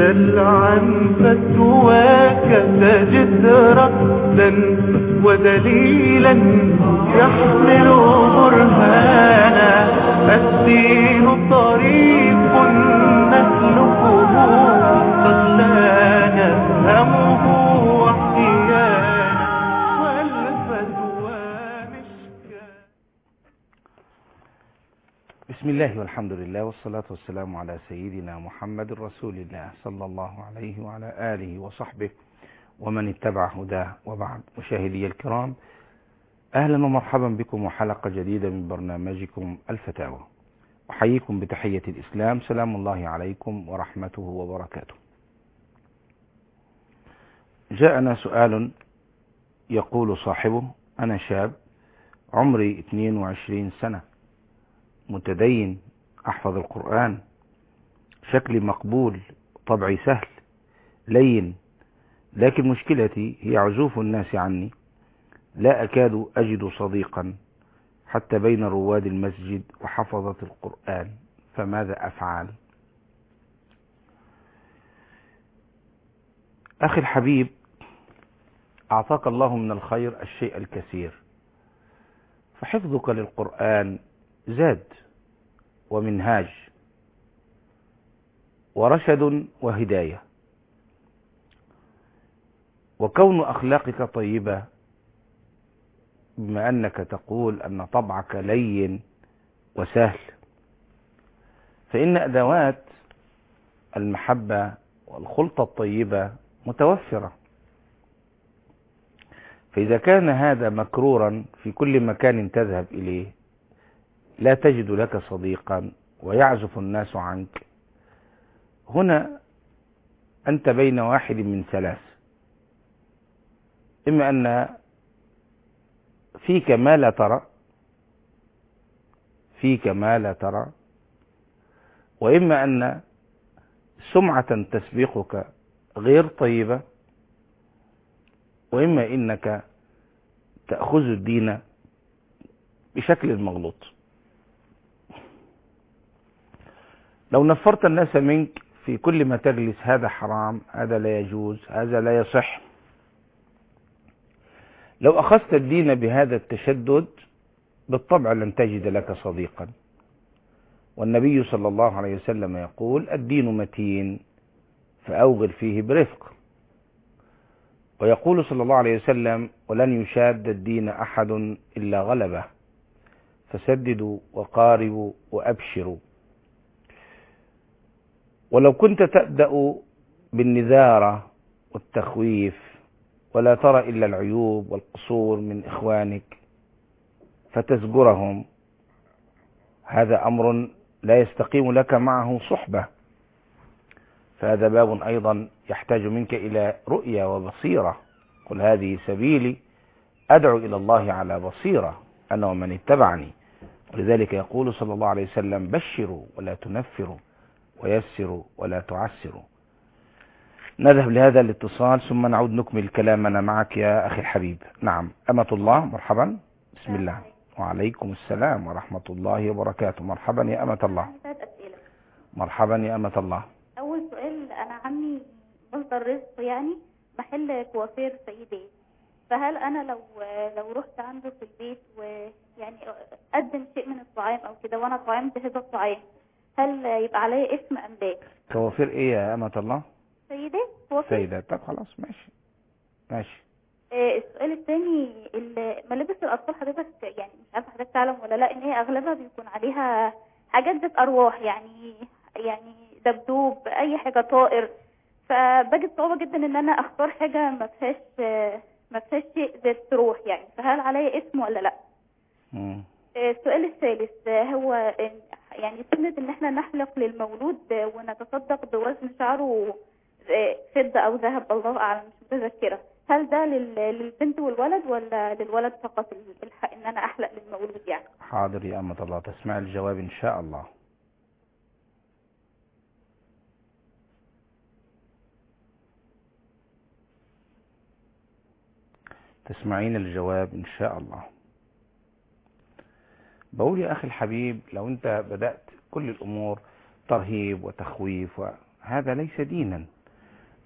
سل عن فتواك تجد رأسا ودليلا يحمل برهانا الدين طريق نسلكه قد لا نفهمه واحتيانا والفتوى مشكاة بسم الله والحمد لله والصلاة والسلام على سيدنا محمد رسول الله صلى الله عليه وعلى آله وصحبه ومن اتبع هداه وبعد مشاهدي الكرام أهلا ومرحبا بكم وحلقة جديدة من برنامجكم الفتاوى أحييكم بتحية الإسلام سلام الله عليكم ورحمته وبركاته جاءنا سؤال يقول صاحبه أنا شاب عمري 22 سنة متدين أحفظ القرآن شكلي مقبول طبعي سهل لين لكن مشكلتي هي عزوف الناس عني لا أكاد أجد صديقا حتى بين رواد المسجد وحفظة القرآن فماذا أفعل أخي الحبيب أعطاك الله من الخير الشيء الكثير فحفظك للقرآن زاد ومنهاج ورشد وهداية وكون أخلاقك طيبة بما أنك تقول أن طبعك لين وسهل فإن أدوات المحبة والخلطة الطيبة متوفرة فإذا كان هذا مكرورا في كل مكان تذهب إليه لا تجد لك صديقا ويعزف الناس عنك هنا أنت بين واحد من ثلاث إما أن فيك ما لا ترى فيك ما لا ترى وإما أن سمعة تسبقك غير طيبة وإما إنك تأخذ الدين بشكل مغلوط لو نفرت الناس منك في كل ما تجلس هذا حرام هذا لا يجوز هذا لا يصح لو أخذت الدين بهذا التشدد بالطبع لن تجد لك صديقا والنبي صلى الله عليه وسلم يقول الدين متين فأوغل فيه برفق ويقول صلى الله عليه وسلم ولن يشاد الدين أحد إلا غلبه فسددوا وقاربوا وأبشروا ولو كنت تبدأ بالنذارة والتخويف ولا ترى إلا العيوب والقصور من إخوانك فتزجرهم هذا أمر لا يستقيم لك معه صحبة فهذا باب أيضا يحتاج منك إلى رؤية وبصيرة قل هذه سبيلي أدعو إلى الله على بصيرة أنا ومن اتبعني ولذلك يقول صلى الله عليه وسلم بشروا ولا تنفروا ويسروا ولا تعسروا نذهب لهذا الاتصال ثم نعود نكمل كلامنا معك يا أخي الحبيب نعم أمة الله مرحبا بسم الله وعليكم السلام ورحمة الله وبركاته مرحبا يا أمة الله ثلاث أسئلة مرحبا يا أمة الله أول سؤال أنا عمي مصدر رزق يعني محل كوافير سيدات فهل أنا لو لو رحت عنده في البيت ويعني قدم شيء من الطعام أو كده وأنا طعمت هذا الطعام هل يبقى عليا اسم أم لا؟ كوافير إيه يا أمة الله سيدات كوافير سيدات طب خلاص ماشي ماشي آه، السؤال الثاني ال- ملابس الأطفال حضرتك يعني مش عارفة حضرتك تعلم ولا لا إن هي أغلبها بيكون عليها حاجات ذات أرواح يعني يعني دبدوب أي حاجة طائر فبجد صعوبة جدا إن أنا أختار حاجة ما فيهاش آه، ما فيهاش شيء ذات روح يعني فهل عليا اسم ولا لا؟ مم. آه، السؤال الثالث آه، هو آه، يعني سنة إن إحنا نحلق للمولود آه، ونتصدق بوزن شعره آه، فضة أو ذهب الله أعلم مش متذكرة هل ده لل- للبنت والولد ولا للولد فقط الحق إن أنا أحلق للمولود يعني حاضر يا أمة الله تسمع الجواب إن شاء الله تسمعين الجواب إن شاء الله بقول يا أخي الحبيب لو أنت بدأت كل الأمور ترهيب وتخويف هذا ليس دينا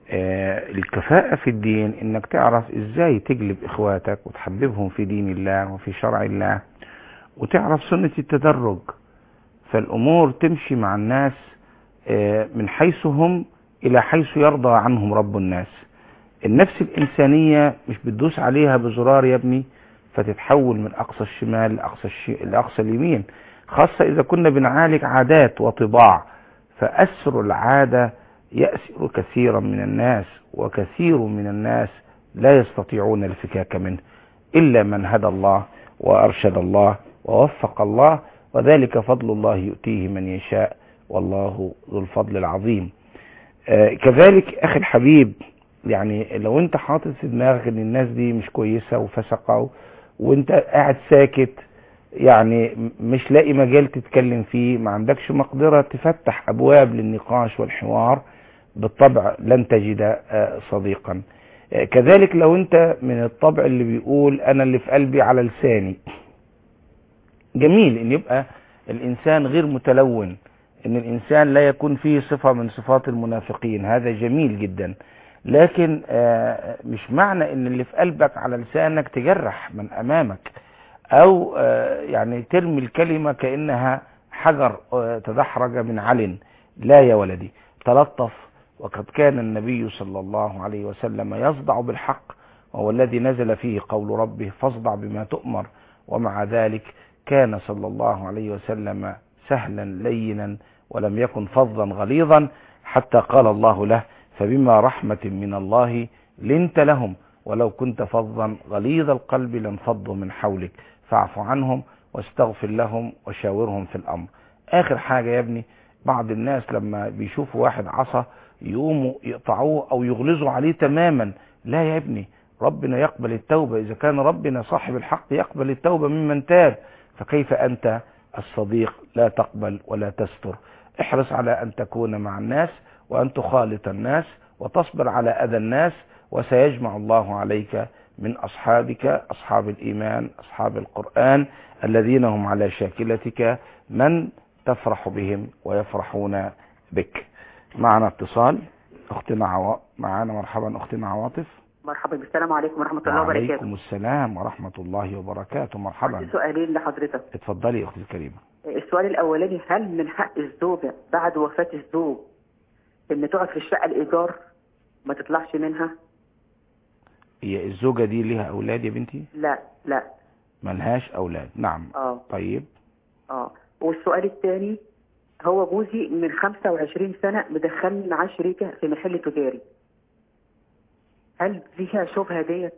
آه، الكفاءة في الدين انك تعرف ازاي تجلب اخواتك وتحببهم في دين الله وفي شرع الله وتعرف سنة التدرج فالامور تمشي مع الناس آه، من حيث هم الى حيث يرضى عنهم رب الناس النفس الانسانية مش بتدوس عليها بزرار يا ابني فتتحول من اقصى الشمال لاقصى الش... لاقصى اليمين خاصة اذا كنا بنعالج عادات وطباع فاسر العادة يأسر كثيرا من الناس وكثير من الناس لا يستطيعون الفكاك منه إلا من هدى الله وأرشد الله ووفق الله وذلك فضل الله يؤتيه من يشاء والله ذو الفضل العظيم آه كذلك أخي الحبيب يعني لو انت حاطط في دماغك ان الناس دي مش كويسة وفسقة وانت قاعد ساكت يعني مش لاقي مجال تتكلم فيه ما عندكش مقدرة تفتح ابواب للنقاش والحوار بالطبع لن تجد صديقا كذلك لو انت من الطبع اللي بيقول انا اللي في قلبي على لساني جميل ان يبقى الانسان غير متلون ان الانسان لا يكون فيه صفة من صفات المنافقين هذا جميل جدا لكن مش معنى ان اللي في قلبك على لسانك تجرح من امامك او يعني ترمي الكلمة كأنها حجر تدحرج من علن لا يا ولدي تلطف وقد كان النبي صلى الله عليه وسلم يصدع بالحق وهو الذي نزل فيه قول ربه فاصدع بما تؤمر ومع ذلك كان صلى الله عليه وسلم سهلا لينا ولم يكن فظا غليظا حتى قال الله له فبما رحمة من الله لنت لهم ولو كنت فظا غليظ القلب لانفضوا من حولك فاعف عنهم واستغفر لهم وشاورهم في الأمر آخر حاجة يا ابني بعض الناس لما بيشوفوا واحد عصى يقوموا يقطعوه او يغلظوا عليه تماما لا يا ابني ربنا يقبل التوبة اذا كان ربنا صاحب الحق يقبل التوبة ممن تاب فكيف انت الصديق لا تقبل ولا تستر احرص على ان تكون مع الناس وان تخالط الناس وتصبر على اذى الناس وسيجمع الله عليك من اصحابك اصحاب الايمان اصحاب القرآن الذين هم على شاكلتك من تفرح بهم ويفرحون بك معنا اتصال اختنا عوا... معنا مرحبا اختنا عواطف مرحبا بالسلام عليكم ورحمة الله وبركاته وعليكم السلام ورحمة الله وبركاته مرحبا عندي سؤالين لحضرتك اتفضلي يا اختي الكريمة السؤال الأولاني هل من حق الزوجة بعد وفاة الزوج إن تقعد في الشقة الإيجار ما تطلعش منها؟ هي الزوجة دي ليها أولاد يا بنتي لا لا ملهاش أولاد نعم اه طيب اه والسؤال الثاني هو جوزي من 25 سنة مدخلني معاه شريكة في محل تجاري هل فيها شبهة ديت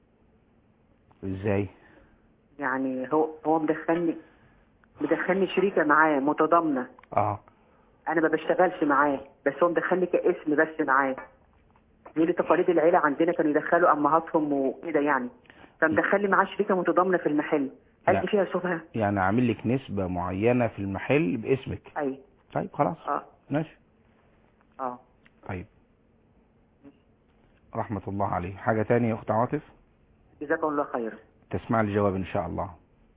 ازاي يعني هو هو مدخلني مدخلني شريكة معاه متضامنة اه انا ما بشتغلش معاه بس هو مدخلني كاسم بس معاه دي اللي تقاليد العيلة عندنا كانوا يدخلوا امهاتهم وكده يعني فمدخلني معاه شريكة متضامنة في المحل هل لا. دي فيها شبهة؟ يعني عامل لك نسبة معينة في المحل باسمك اي طيب خلاص اه ماشي اه طيب رحمة الله عليه حاجة تانية يا أخت عاطف جزاكم الله خير تسمع الجواب إن شاء الله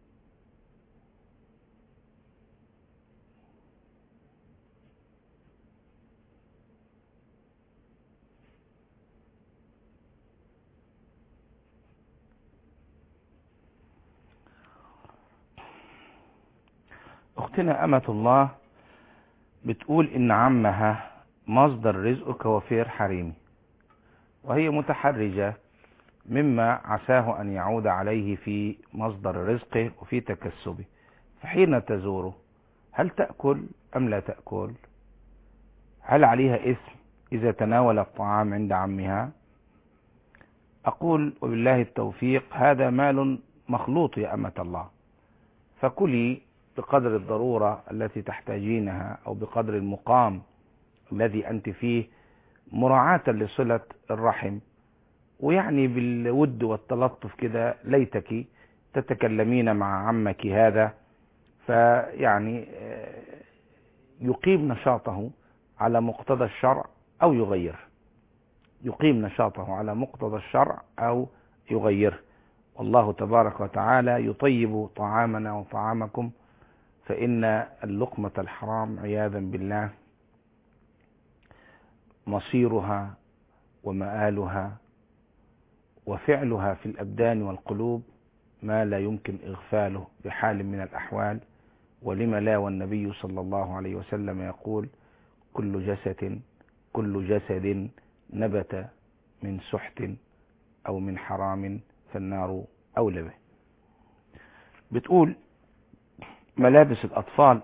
أختنا أمة الله بتقول إن عمها مصدر رزقه كوفير حريمي وهي متحرجة مما عساه أن يعود عليه في مصدر رزقه وفي تكسبه فحين تزوره هل تأكل أم لا تأكل هل عليها إثم إذا تناول الطعام عند عمها أقول وبالله التوفيق هذا مال مخلوط يا أمة الله فكلي بقدر الضرورة التي تحتاجينها أو بقدر المقام الذي أنت فيه مراعاة لصلة الرحم ويعني بالود والتلطف كده ليتك تتكلمين مع عمك هذا فيعني يقيم نشاطه على مقتضى الشرع أو يغير يقيم نشاطه على مقتضى الشرع أو يغيره والله تبارك وتعالى يطيب طعامنا وطعامكم فإن اللقمة الحرام عياذا بالله مصيرها ومآلها وفعلها في الأبدان والقلوب ما لا يمكن إغفاله بحال من الأحوال ولم لا والنبي صلى الله عليه وسلم يقول كل جسد كل جسد نبت من سحت أو من حرام فالنار أولى به بتقول ملابس الأطفال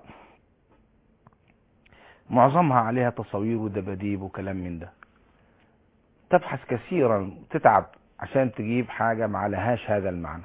معظمها عليها تصوير ودباديب وكلام من ده تبحث كثيرا تتعب عشان تجيب حاجة ما عليهاش هذا المعنى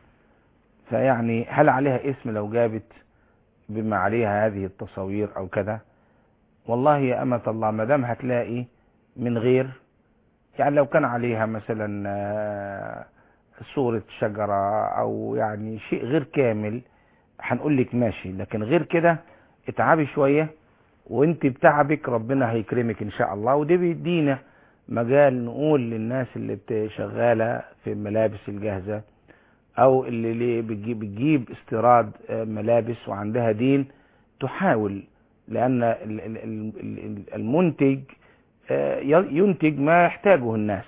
فيعني هل عليها اسم لو جابت بما عليها هذه التصاوير او كذا والله يا أمة الله ما دام هتلاقي من غير يعني لو كان عليها مثلا آه، صورة شجرة او يعني شيء غير كامل هنقول لك ماشي لكن غير كده اتعبي شوية وانت بتعبك ربنا هيكرمك ان شاء الله ودي بيدينا مجال نقول للناس اللي بتشغالة في الملابس الجاهزة او اللي اللي بتجيب, بتجيب استيراد آه، ملابس وعندها دين تحاول لان ال- ال- ال- ال- المنتج آه، ي- ينتج ما يحتاجه الناس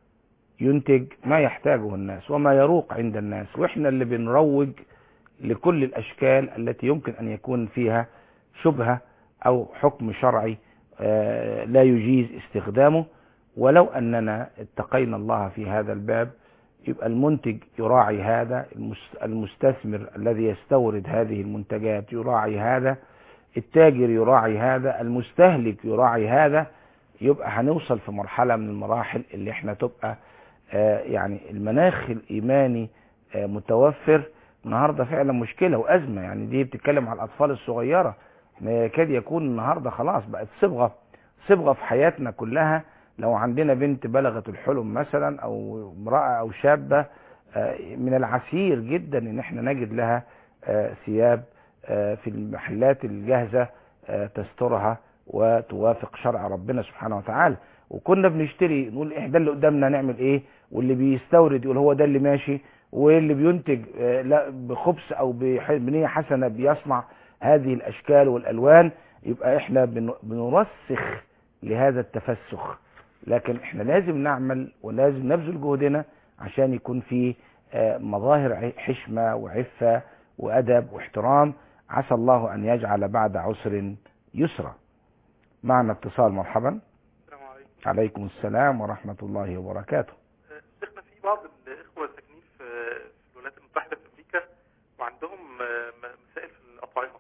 ينتج ما يحتاجه الناس وما يروق عند الناس واحنا اللي بنروج لكل الاشكال التي يمكن ان يكون فيها شبهة او حكم شرعي آه، لا يجيز استخدامه ولو اننا اتقينا الله في هذا الباب يبقى المنتج يراعي هذا المس- المستثمر الذي يستورد هذه المنتجات يراعي هذا التاجر يراعي هذا المستهلك يراعي هذا يبقى هنوصل في مرحلة من المراحل اللي احنا تبقى آه، يعني المناخ الإيماني آه، متوفر النهاردة فعلا مشكلة وأزمة يعني دي بتتكلم على الأطفال الصغيرة ما يكاد يكون النهاردة خلاص بقت صبغة صبغة في حياتنا كلها لو عندنا بنت بلغت الحلم مثلا او امرأة او شابة آه، من العسير جدا ان احنا نجد لها آه، ثياب آه، في المحلات الجاهزة آه، تسترها وتوافق شرع ربنا سبحانه وتعالى وكنا بنشتري نقول ايه ده اللي قدامنا نعمل ايه واللي بيستورد يقول هو ده اللي ماشي واللي بينتج آه، لا بخبث او بح- بنية حسنة بيصنع هذه الاشكال والالوان يبقى احنا بن- بنرسخ لهذا التفسخ لكن احنا لازم نعمل ولازم نبذل جهدنا عشان يكون في آه، مظاهر ع- حشمة وعفة وأدب واحترام عسى الله أن يجعل بعد عسر يسرا معنا اتصال مرحبا السلام عليكم عليكم السلام ورحمة الله وبركاته آه، شيخنا في بعض الإخوة ساكنين في في الولايات المتحدة في أمريكا وعندهم آه، م- مسائل في الأطعمة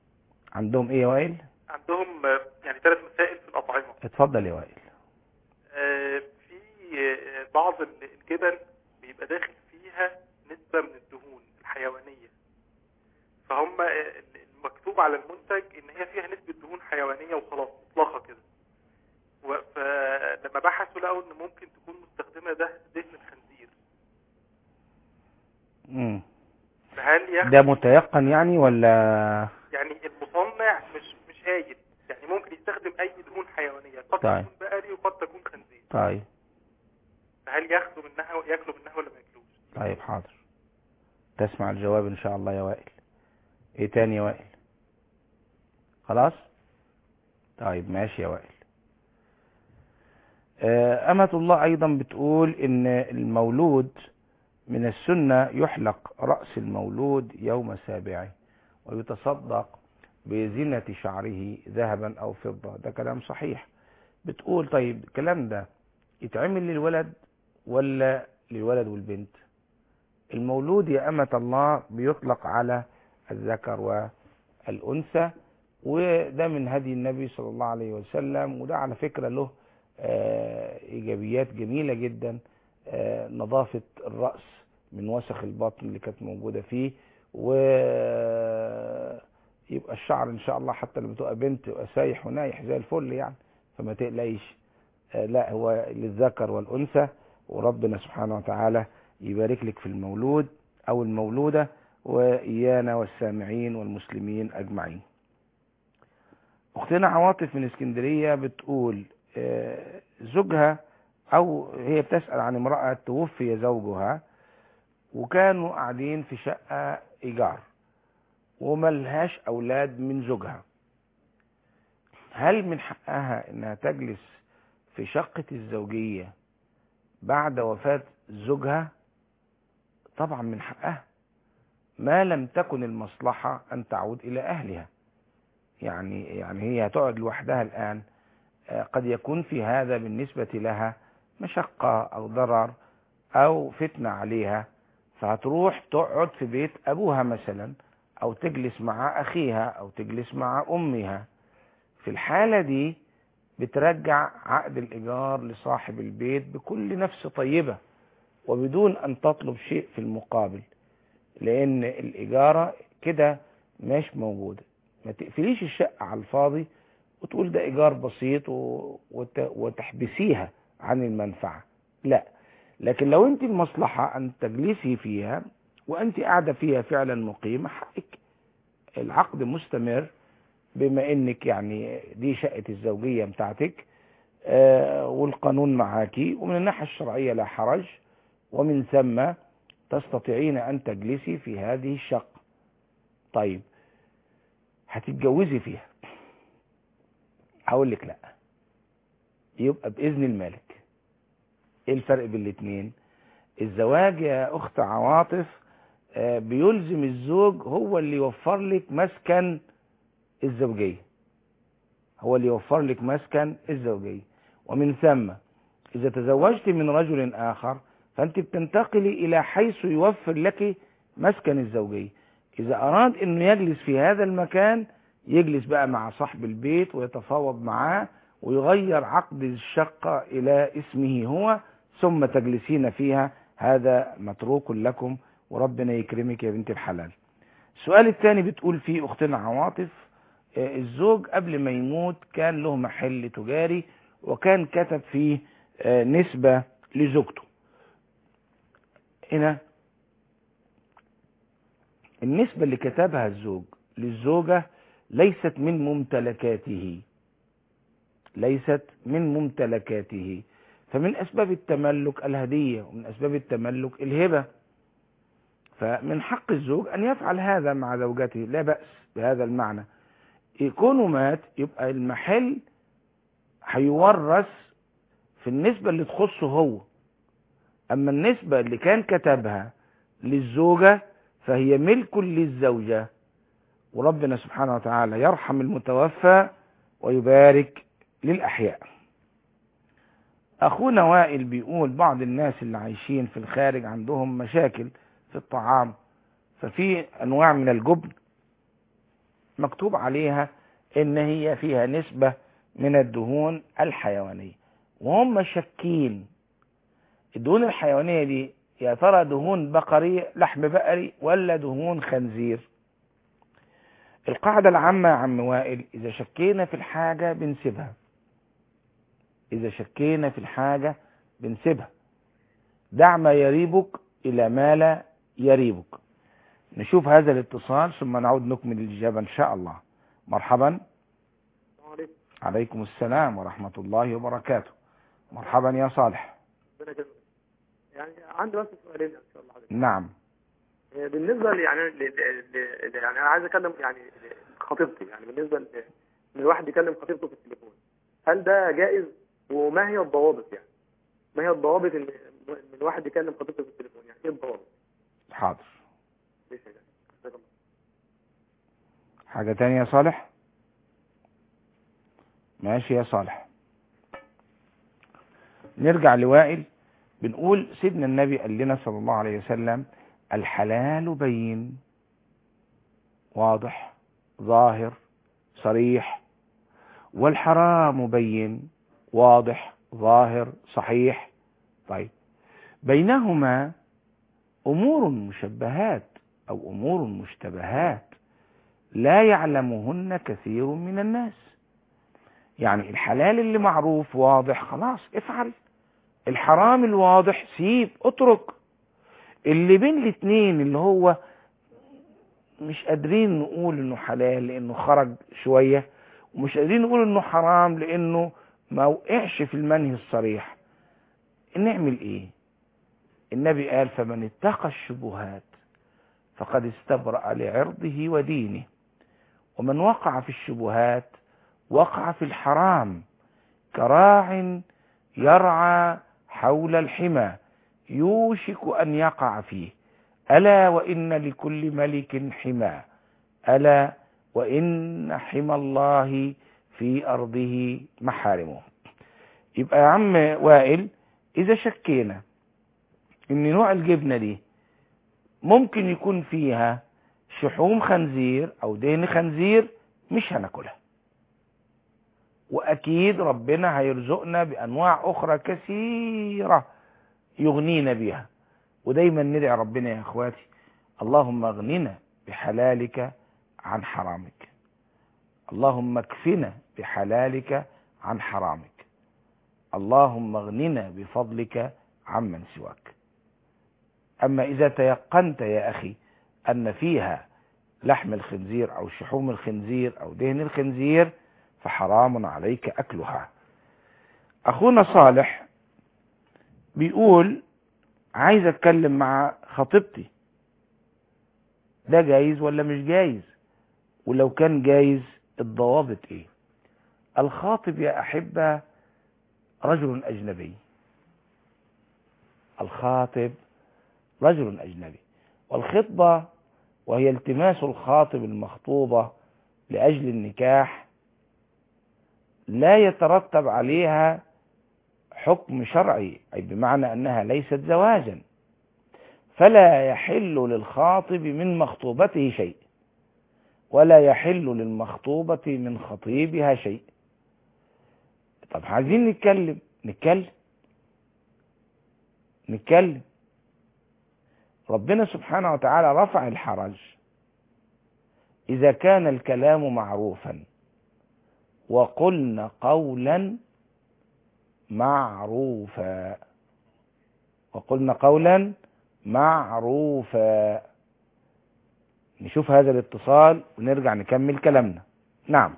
عندهم ايه يا وائل عندهم آه، يعني ثلاث مسائل في الأطعمة اتفضل يا وائل آه، في آه، بعض ال- الجبن بيبقى داخل فيها نسبة من الدهون الحيوانية فهم آه، المكتوب على المنتج إن هي فيها نسبة دهون حيوانية وخلاص مطلقة كده و- فلما بحثوا لقوا إن ممكن تكون مستخدمة ده دهن الخنزير مم. فهل ياخد ده متيقن يعني ولا يعني المصنع مش مش قايل يعني ممكن يستخدم اي دهون حيوانيه قد طيب. تكون بقري وقد تكون خنزير طيب فهل ياخدوا منها ياكلوا منها ولا ما ياكلوش طيب حاضر تسمع الجواب ان شاء الله يا وائل ايه تاني يا وائل خلاص طيب ماشي يا وائل آه، أمة الله أيضا بتقول إن المولود من السنة يحلق رأس المولود يوم سابعه ويتصدق بزينة شعره ذهبا أو فضة ده كلام صحيح بتقول طيب الكلام ده يتعمل للولد ولا للولد والبنت المولود يا أمة الله بيطلق على الذكر والأنثى وده من هدي النبي صلى الله عليه وسلم وده على فكرة له آه، إيجابيات جميلة جدا آه، نظافة الرأس من وسخ البطن اللي كانت موجودة فيه ويبقى الشعر إن شاء الله حتى لما تبقى بنت يبقى سايح ونايح زي الفل يعني فما تقلقيش آه، لا هو للذكر والأنثى وربنا سبحانه وتعالى يبارك لك في المولود أو المولودة وإيانا والسامعين والمسلمين أجمعين أختنا عواطف من اسكندرية بتقول آه، زوجها أو هي بتسأل عن امرأة توفي زوجها وكانوا قاعدين في شقة إيجار وملهاش أولاد من زوجها هل من حقها إنها تجلس في شقة الزوجية بعد وفاة زوجها طبعا من حقها ما لم تكن المصلحة أن تعود إلى أهلها يعني يعني هي هتقعد لوحدها الآن آه، قد يكون في هذا بالنسبة لها مشقة أو ضرر أو فتنة عليها فهتروح تقعد في بيت أبوها مثلا أو تجلس مع أخيها أو تجلس مع أمها في الحالة دي بترجع عقد الإيجار لصاحب البيت بكل نفس طيبة وبدون أن تطلب شيء في المقابل لأن الإجارة كده مش موجودة ما تقفليش الشقة على الفاضي وتقول ده إيجار بسيط و... وت... وتحبسيها عن المنفعة لا لكن لو أنت المصلحة أن تجلسي فيها وأنت قاعدة فيها فعلا مقيمة حقك العقد مستمر بما انك يعني دي شقة الزوجية بتاعتك آه، والقانون معاكي ومن الناحية الشرعية لا حرج ومن ثم تستطيعين ان تجلسي في هذه الشقة طيب هتتجوزي فيها هقول لك لا يبقى باذن المالك ايه الفرق بين الاثنين الزواج يا اخت عواطف آه، بيلزم الزوج هو اللي يوفر لك مسكن الزوجية هو اللي يوفر لك مسكن الزوجية ومن ثم إذا تزوجت من رجل آخر فأنت بتنتقلي إلى حيث يوفر لك مسكن الزوجية إذا أراد أنه يجلس في هذا المكان يجلس بقى مع صاحب البيت ويتفاوض معاه ويغير عقد الشقة إلى اسمه هو ثم تجلسين فيها هذا متروك لكم وربنا يكرمك يا بنت الحلال السؤال الثاني بتقول فيه أختنا عواطف آه، الزوج قبل ما يموت كان له محل تجاري وكان كتب فيه آه، نسبة لزوجته هنا النسبة اللي كتبها الزوج للزوجة ليست من ممتلكاته ليست من ممتلكاته فمن أسباب التملك الهدية ومن أسباب التملك الهبة فمن حق الزوج أن يفعل هذا مع زوجته لا بأس بهذا المعنى يكونوا مات يبقى المحل هيورث في النسبة اللي تخصه هو أما النسبة اللي كان كتبها للزوجة فهي ملك للزوجة وربنا سبحانه وتعالى يرحم المتوفى ويبارك للأحياء أخونا وائل بيقول بعض الناس اللي عايشين في الخارج عندهم مشاكل في الطعام ففي أنواع من الجبن مكتوب عليها ان هي فيها نسبة من الدهون الحيوانية وهم شاكين الدهون الحيوانية دي يا ترى دهون بقرية لحم بقري ولا دهون خنزير القاعدة العامة يا عم وائل إذا شكينا في الحاجة بنسيبها إذا شكينا في الحاجة بنسيبها دع ما يريبك إلى ما لا يريبك نشوف هذا الاتصال ثم نعود نكمل الإجابة إن شاء الله مرحبا السلام عليكم عليكم السلام ورحمة الله وبركاته مرحبا يا صالح ربنا يكرمك. يعني عندي بس سؤالين ان شاء الله حضرتك نعم بالنسبه ل- يعني ل- ل- ل- يعني انا عايز اكلم يعني خطيبتي يعني بالنسبه ل- ان الواحد يكلم خطيبته في التليفون هل ده جائز وما هي الضوابط يعني ما هي الضوابط ان ان الواحد يكلم خطيبته في التليفون يعني ايه الضوابط حاضر ليش يا جماعة؟ جزاك الله. حاجة تانية يا صالح ماشي يا صالح نرجع لوائل بنقول سيدنا النبي قال لنا صلى الله عليه وسلم الحلال بين واضح ظاهر صريح والحرام بين واضح ظاهر صحيح طيب بينهما امور مشبهات او امور مشتبهات لا يعلمهن كثير من الناس يعني الحلال اللي معروف واضح خلاص افعل الحرام الواضح سيب اترك اللي بين الاتنين اللي هو مش قادرين نقول انه حلال لانه خرج شوية ومش قادرين نقول انه حرام لانه ما وقعش في المنهي الصريح نعمل ايه النبي قال فمن اتقى الشبهات فقد استبرأ لعرضه ودينه ومن وقع في الشبهات وقع في الحرام كراع يرعى حول الحمى يوشك أن يقع فيه ألا وإن لكل ملك حمى ألا وإن حمى الله في أرضه محارمه يبقى يا عم وائل إذا شكينا إن نوع الجبنة دي ممكن يكون فيها شحوم خنزير أو دهن خنزير مش هناكلها وأكيد ربنا هيرزقنا بأنواع أخرى كثيرة يغنينا بها ودايما ندعي ربنا يا اخواتي اللهم اغننا بحلالك عن حرامك اللهم اكفنا بحلالك عن حرامك اللهم اغننا بفضلك عمن سواك اما اذا تيقنت يا اخي ان فيها لحم الخنزير او شحوم الخنزير او دهن الخنزير فحرام عليك اكلها اخونا صالح بيقول عايز اتكلم مع خطيبتي ده جايز ولا مش جايز ولو كان جايز الضوابط ايه الخاطب يا احبه رجل اجنبي الخاطب رجل اجنبي والخطبه وهي التماس الخاطب المخطوبه لاجل النكاح لا يترتب عليها حكم شرعي أي بمعنى أنها ليست زواجا فلا يحل للخاطب من مخطوبته شيء ولا يحل للمخطوبة من خطيبها شيء طب عايزين نتكلم نتكلم نتكلم ربنا سبحانه وتعالى رفع الحرج إذا كان الكلام معروفا وقلنا قولا معروفا وقلنا قولا معروفا نشوف هذا الاتصال ونرجع نكمل كلامنا نعم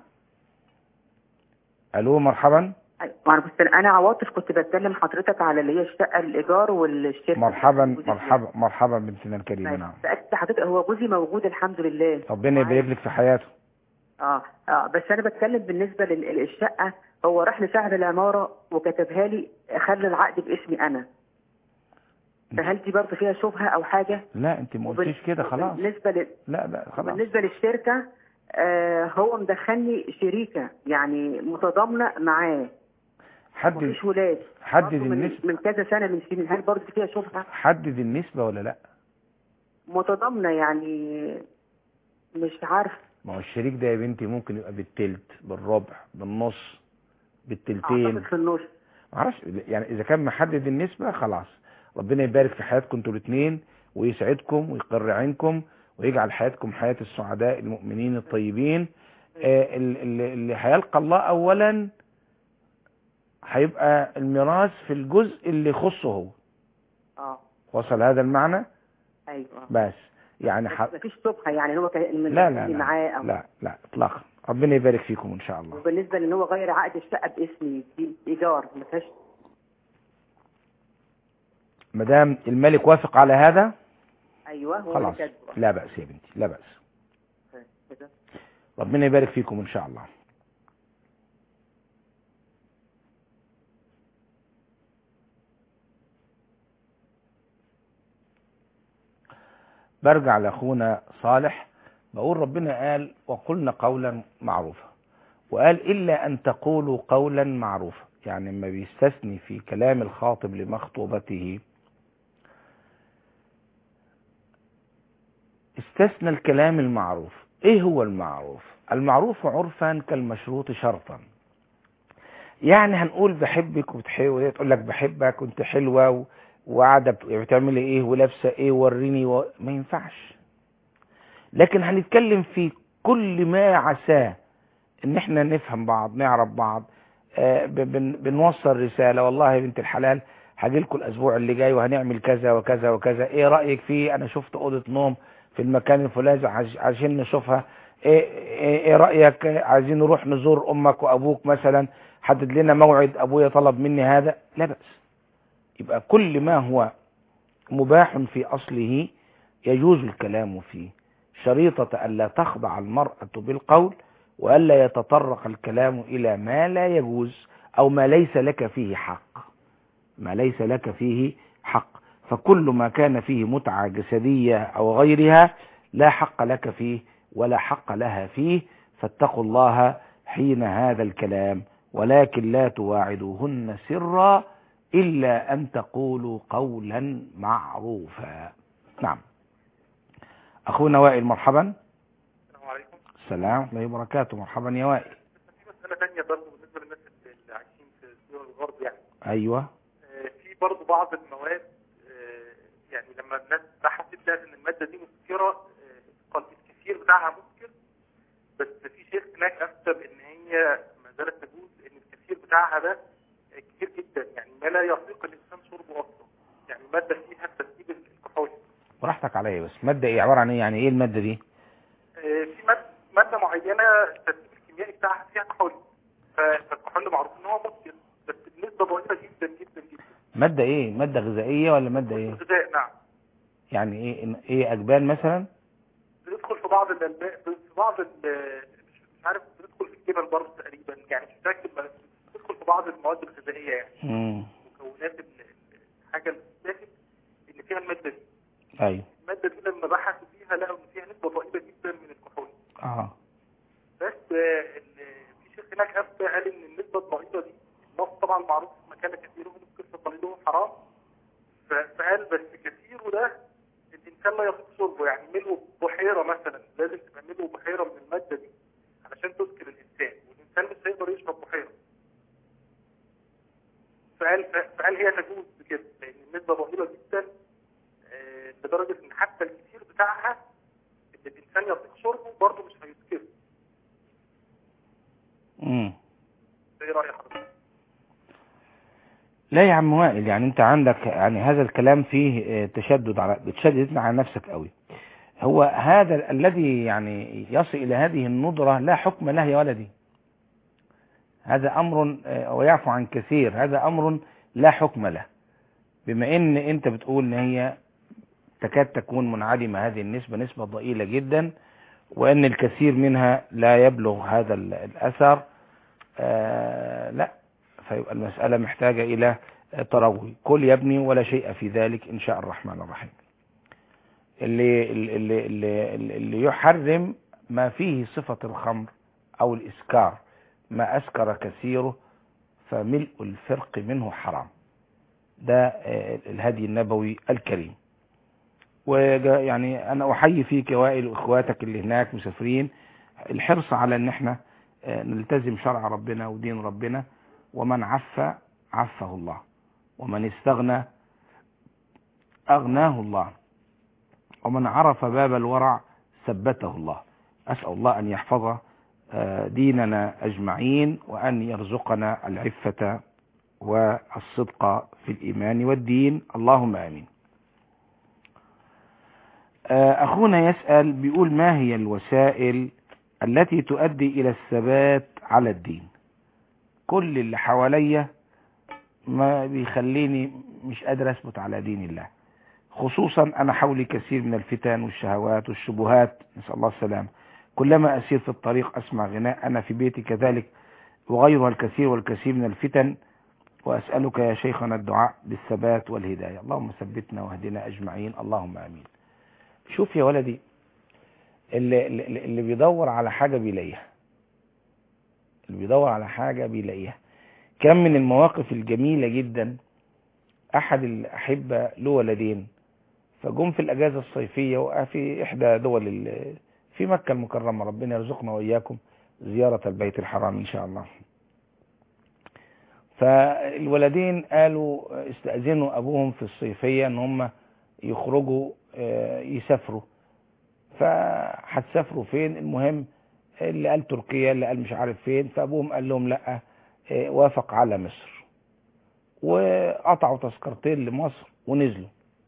الو مرحبا معرفش انا عواطف كنت بتكلم حضرتك على اللي هي الشقه الايجار والشركه مرحبا جوزي مرحبا مرحبا بنتنا الكريمه فيها. نعم سالت حضرتك هو جوزي موجود الحمد لله ربنا يبارك لك في حياته اه اه بس انا بتكلم بالنسبه للشقه هو راح لسعر العماره وكتبها لي خلى العقد باسمي انا فهل دي برضه فيها شبهه او حاجه؟ لا انت ما وبال- قلتيش كده خلاص بالنسبه لل... لا لا خلاص بالنسبه للشركه آه هو مدخلني شريكه يعني متضامنه معاه حدد مفيش ولاد حدد برضه من, النسبة. من كذا سنه من سنين هل برضه فيها شبهه؟ حدد النسبة ولا لا متضامنه يعني مش عارف ما هو الشريك ده يا بنتي ممكن يبقى بالتلت بالربع بالنص اعتقد بالتلتين في النص معرفش يعني اذا كان محدد النسبة خلاص ربنا يبارك في حياتكم انتوا الاثنين ويسعدكم ويقر عينكم ويجعل حياتكم حياة السعداء المؤمنين الطيبين آه، ال- ال- اللي هيلقى الله اولا هيبقى الميراث في الجزء اللي يخصه هو اه وصل هذا المعنى ايوه بس يعني ح... بس مفيش شبهه يعني هو كان من لا لا اللي معاه لا أو لا لا اطلاقا ربنا يبارك فيكم ان شاء الله وبالنسبه لان هو غير عقد الشقه باسمي دي ايجار ما فيهاش ما دام الملك وافق على هذا ايوه هو خلاص اللي كاتبه. لا بأس يا بنتي لا بأس كده. ربنا يبارك فيكم ان شاء الله برجع لاخونا صالح بقول ربنا قال وقلنا قولا معروفا وقال الا ان تقولوا قولا معروفا يعني ما بيستثني في كلام الخاطب لمخطوبته استثنى الكلام المعروف ايه هو المعروف المعروف عرفا كالمشروط شرطا يعني هنقول بحبك وبتحب وهي تقول لك بحبك وانت حلوه و- وقاعده بت- بتعملي ايه ولابسه ايه وريني و... ما ينفعش لكن هنتكلم في كل ما عساه ان احنا نفهم بعض نعرف بعض آه، ب- بن- بنوصل رساله والله يا بنت الحلال هاجي لكم الاسبوع اللي جاي وهنعمل كذا وكذا وكذا ايه رايك فيه انا شفت اوضه نوم في المكان الفلاني عايز- عايزين نشوفها ايه, إيه, ايه رايك عايزين نروح نزور امك وابوك مثلا حدد لنا موعد ابويا طلب مني هذا لا باس يبقى كل ما هو مباح في اصله يجوز الكلام فيه شريطة ألا تخضع المرأة بالقول وألا يتطرق الكلام إلى ما لا يجوز أو ما ليس لك فيه حق ما ليس لك فيه حق فكل ما كان فيه متعة جسدية أو غيرها لا حق لك فيه ولا حق لها فيه فاتقوا الله حين هذا الكلام ولكن لا تواعدوهن سرا إلا أن تقولوا قولا معروفا نعم أخونا وائل مرحبا السلام عليكم السلام ورحمة الله وبركاته مرحبا يا وائل في مسألة تانية برضه بالنسبة للناس اللي عايشين في دول الغرب يعني أيوة آه، في برضه بعض المواد آه، يعني لما الناس بحثت لقت ان المادة دي مسكرة آه، قال الكثير بتاعها مسكر بس في شيخ هناك افتى بان هي ما زالت تجوز ان الكثير بتاعها ده آه، كتير جدا يعني ما لا يطيق الانسان شربه اصلا يعني مادة فيها ترتيب الكحول براحتك عليا بس مادة ايه عبارة عن ايه يعني ايه المادة دي آه، في مادة, مادة معينة الترتيب الكيميائي بتاعها فيها كحول ف- فالكحول معروف ان هو مسكر بس بنسبة ضئيلة جدا جدا جدا مادة ايه مادة غذائية ولا مادة ايه الغذاء نعم يعني ايه ايه اجبان مثلا بندخل في بعض الألبان في بعض ال- مش مش عارف بندخل في الجبن برضه تقريبا يعني مش متأكد بس بندخل في بعض المواد الغذائية يعني مم. مكونات ال- ال- الحاجة اللي بتتاكل اللي فيها المادة دي ايوه المادة دي لما بحثوا فيها لقوا ان فيها نسبة ضئيلة جدا من الكحول اه بس آه، ال- في شيخ هناك افتى قال ان النسبة الضئيلة دي النص طبعا معروف ما كان كثيره مسكر فقليله حرام ف- فقال بس كثيره ده الانسان لا يطيق شربه يعني ملء بحيرة مثلا لازم تبقى ملء بحيرة من المادة دي علشان تسكر الانسان والانسان مش هيقدر يشرب بحيرة فقال فقال هي تجوز بكده لان النسبة ضئيلة جدا آه، لدرجة ان حتى الكثير بتاعها اللي الانسان يطيق شربه برضه مش هيسكره مم. ايه رأي حضرتك؟ لا يا عم وائل يعني انت عندك يعني هذا الكلام فيه اه، تشدد على بتشدد على نفسك قوي هو هذا ال- الذي يعني يصل الى هذه الندرة لا حكم له يا ولدي هذا امر اه، ويعفو عن كثير هذا امر لا حكم له بما ان انت بتقول ان هي تكاد تكون منعدمة هذه النسبة نسبة ضئيلة جدا وان الكثير منها لا يبلغ هذا ال- الاثر آه لا فيبقى المسألة محتاجة إلى تروي كل يا ابني ولا شيء في ذلك إن شاء الرحمن الرحيم اللي, اللي, اللي, اللي يحرم ما فيه صفة الخمر أو الإسكار ما أسكر كثيره فملء الفرق منه حرام ده آه، الهدي النبوي الكريم ويعني أنا أحيي فيك يا وائل وإخواتك اللي هناك مسافرين الحرص على أن احنا آه، نلتزم شرع ربنا ودين ربنا ومن عف عفه الله ومن استغنى أغناه الله ومن عرف باب الورع ثبته الله أسأل الله أن يحفظ آه، ديننا أجمعين وأن يرزقنا العفة والصدق في الإيمان والدين اللهم آمين آه، أخونا يسأل بيقول ما هي الوسائل التي تؤدي إلى الثبات على الدين كل اللي حواليا ما بيخليني مش قادر أثبت على دين الله خصوصا أنا حولي كثير من الفتن والشهوات والشبهات نسأل الله السلامة كلما أسير في الطريق أسمع غناء أنا في بيتي كذلك وغيرها الكثير والكثير من الفتن وأسألك يا شيخنا الدعاء بالثبات والهداية اللهم ثبتنا واهدنا أجمعين اللهم آمين شوف يا ولدي اللي, اللي, اللي بيدور على حاجة بيلاقيها اللي بيدور على حاجة بيلاقيها كم من المواقف الجميلة جدا أحد الأحبة له ولدين فجم في الأجازة الصيفية وفي إحدى دول ال- في مكة المكرمة ربنا يرزقنا وإياكم زيارة البيت الحرام إن شاء الله فالولدين قالوا استأذنوا أبوهم في الصيفية إن هم يخرجوا آه، يسافروا فهتسافروا فين المهم اللي قال تركيا اللي قال مش عارف فين فابوهم قال لهم لا آه، وافق على مصر وقطعوا تذكرتين لمصر ونزلوا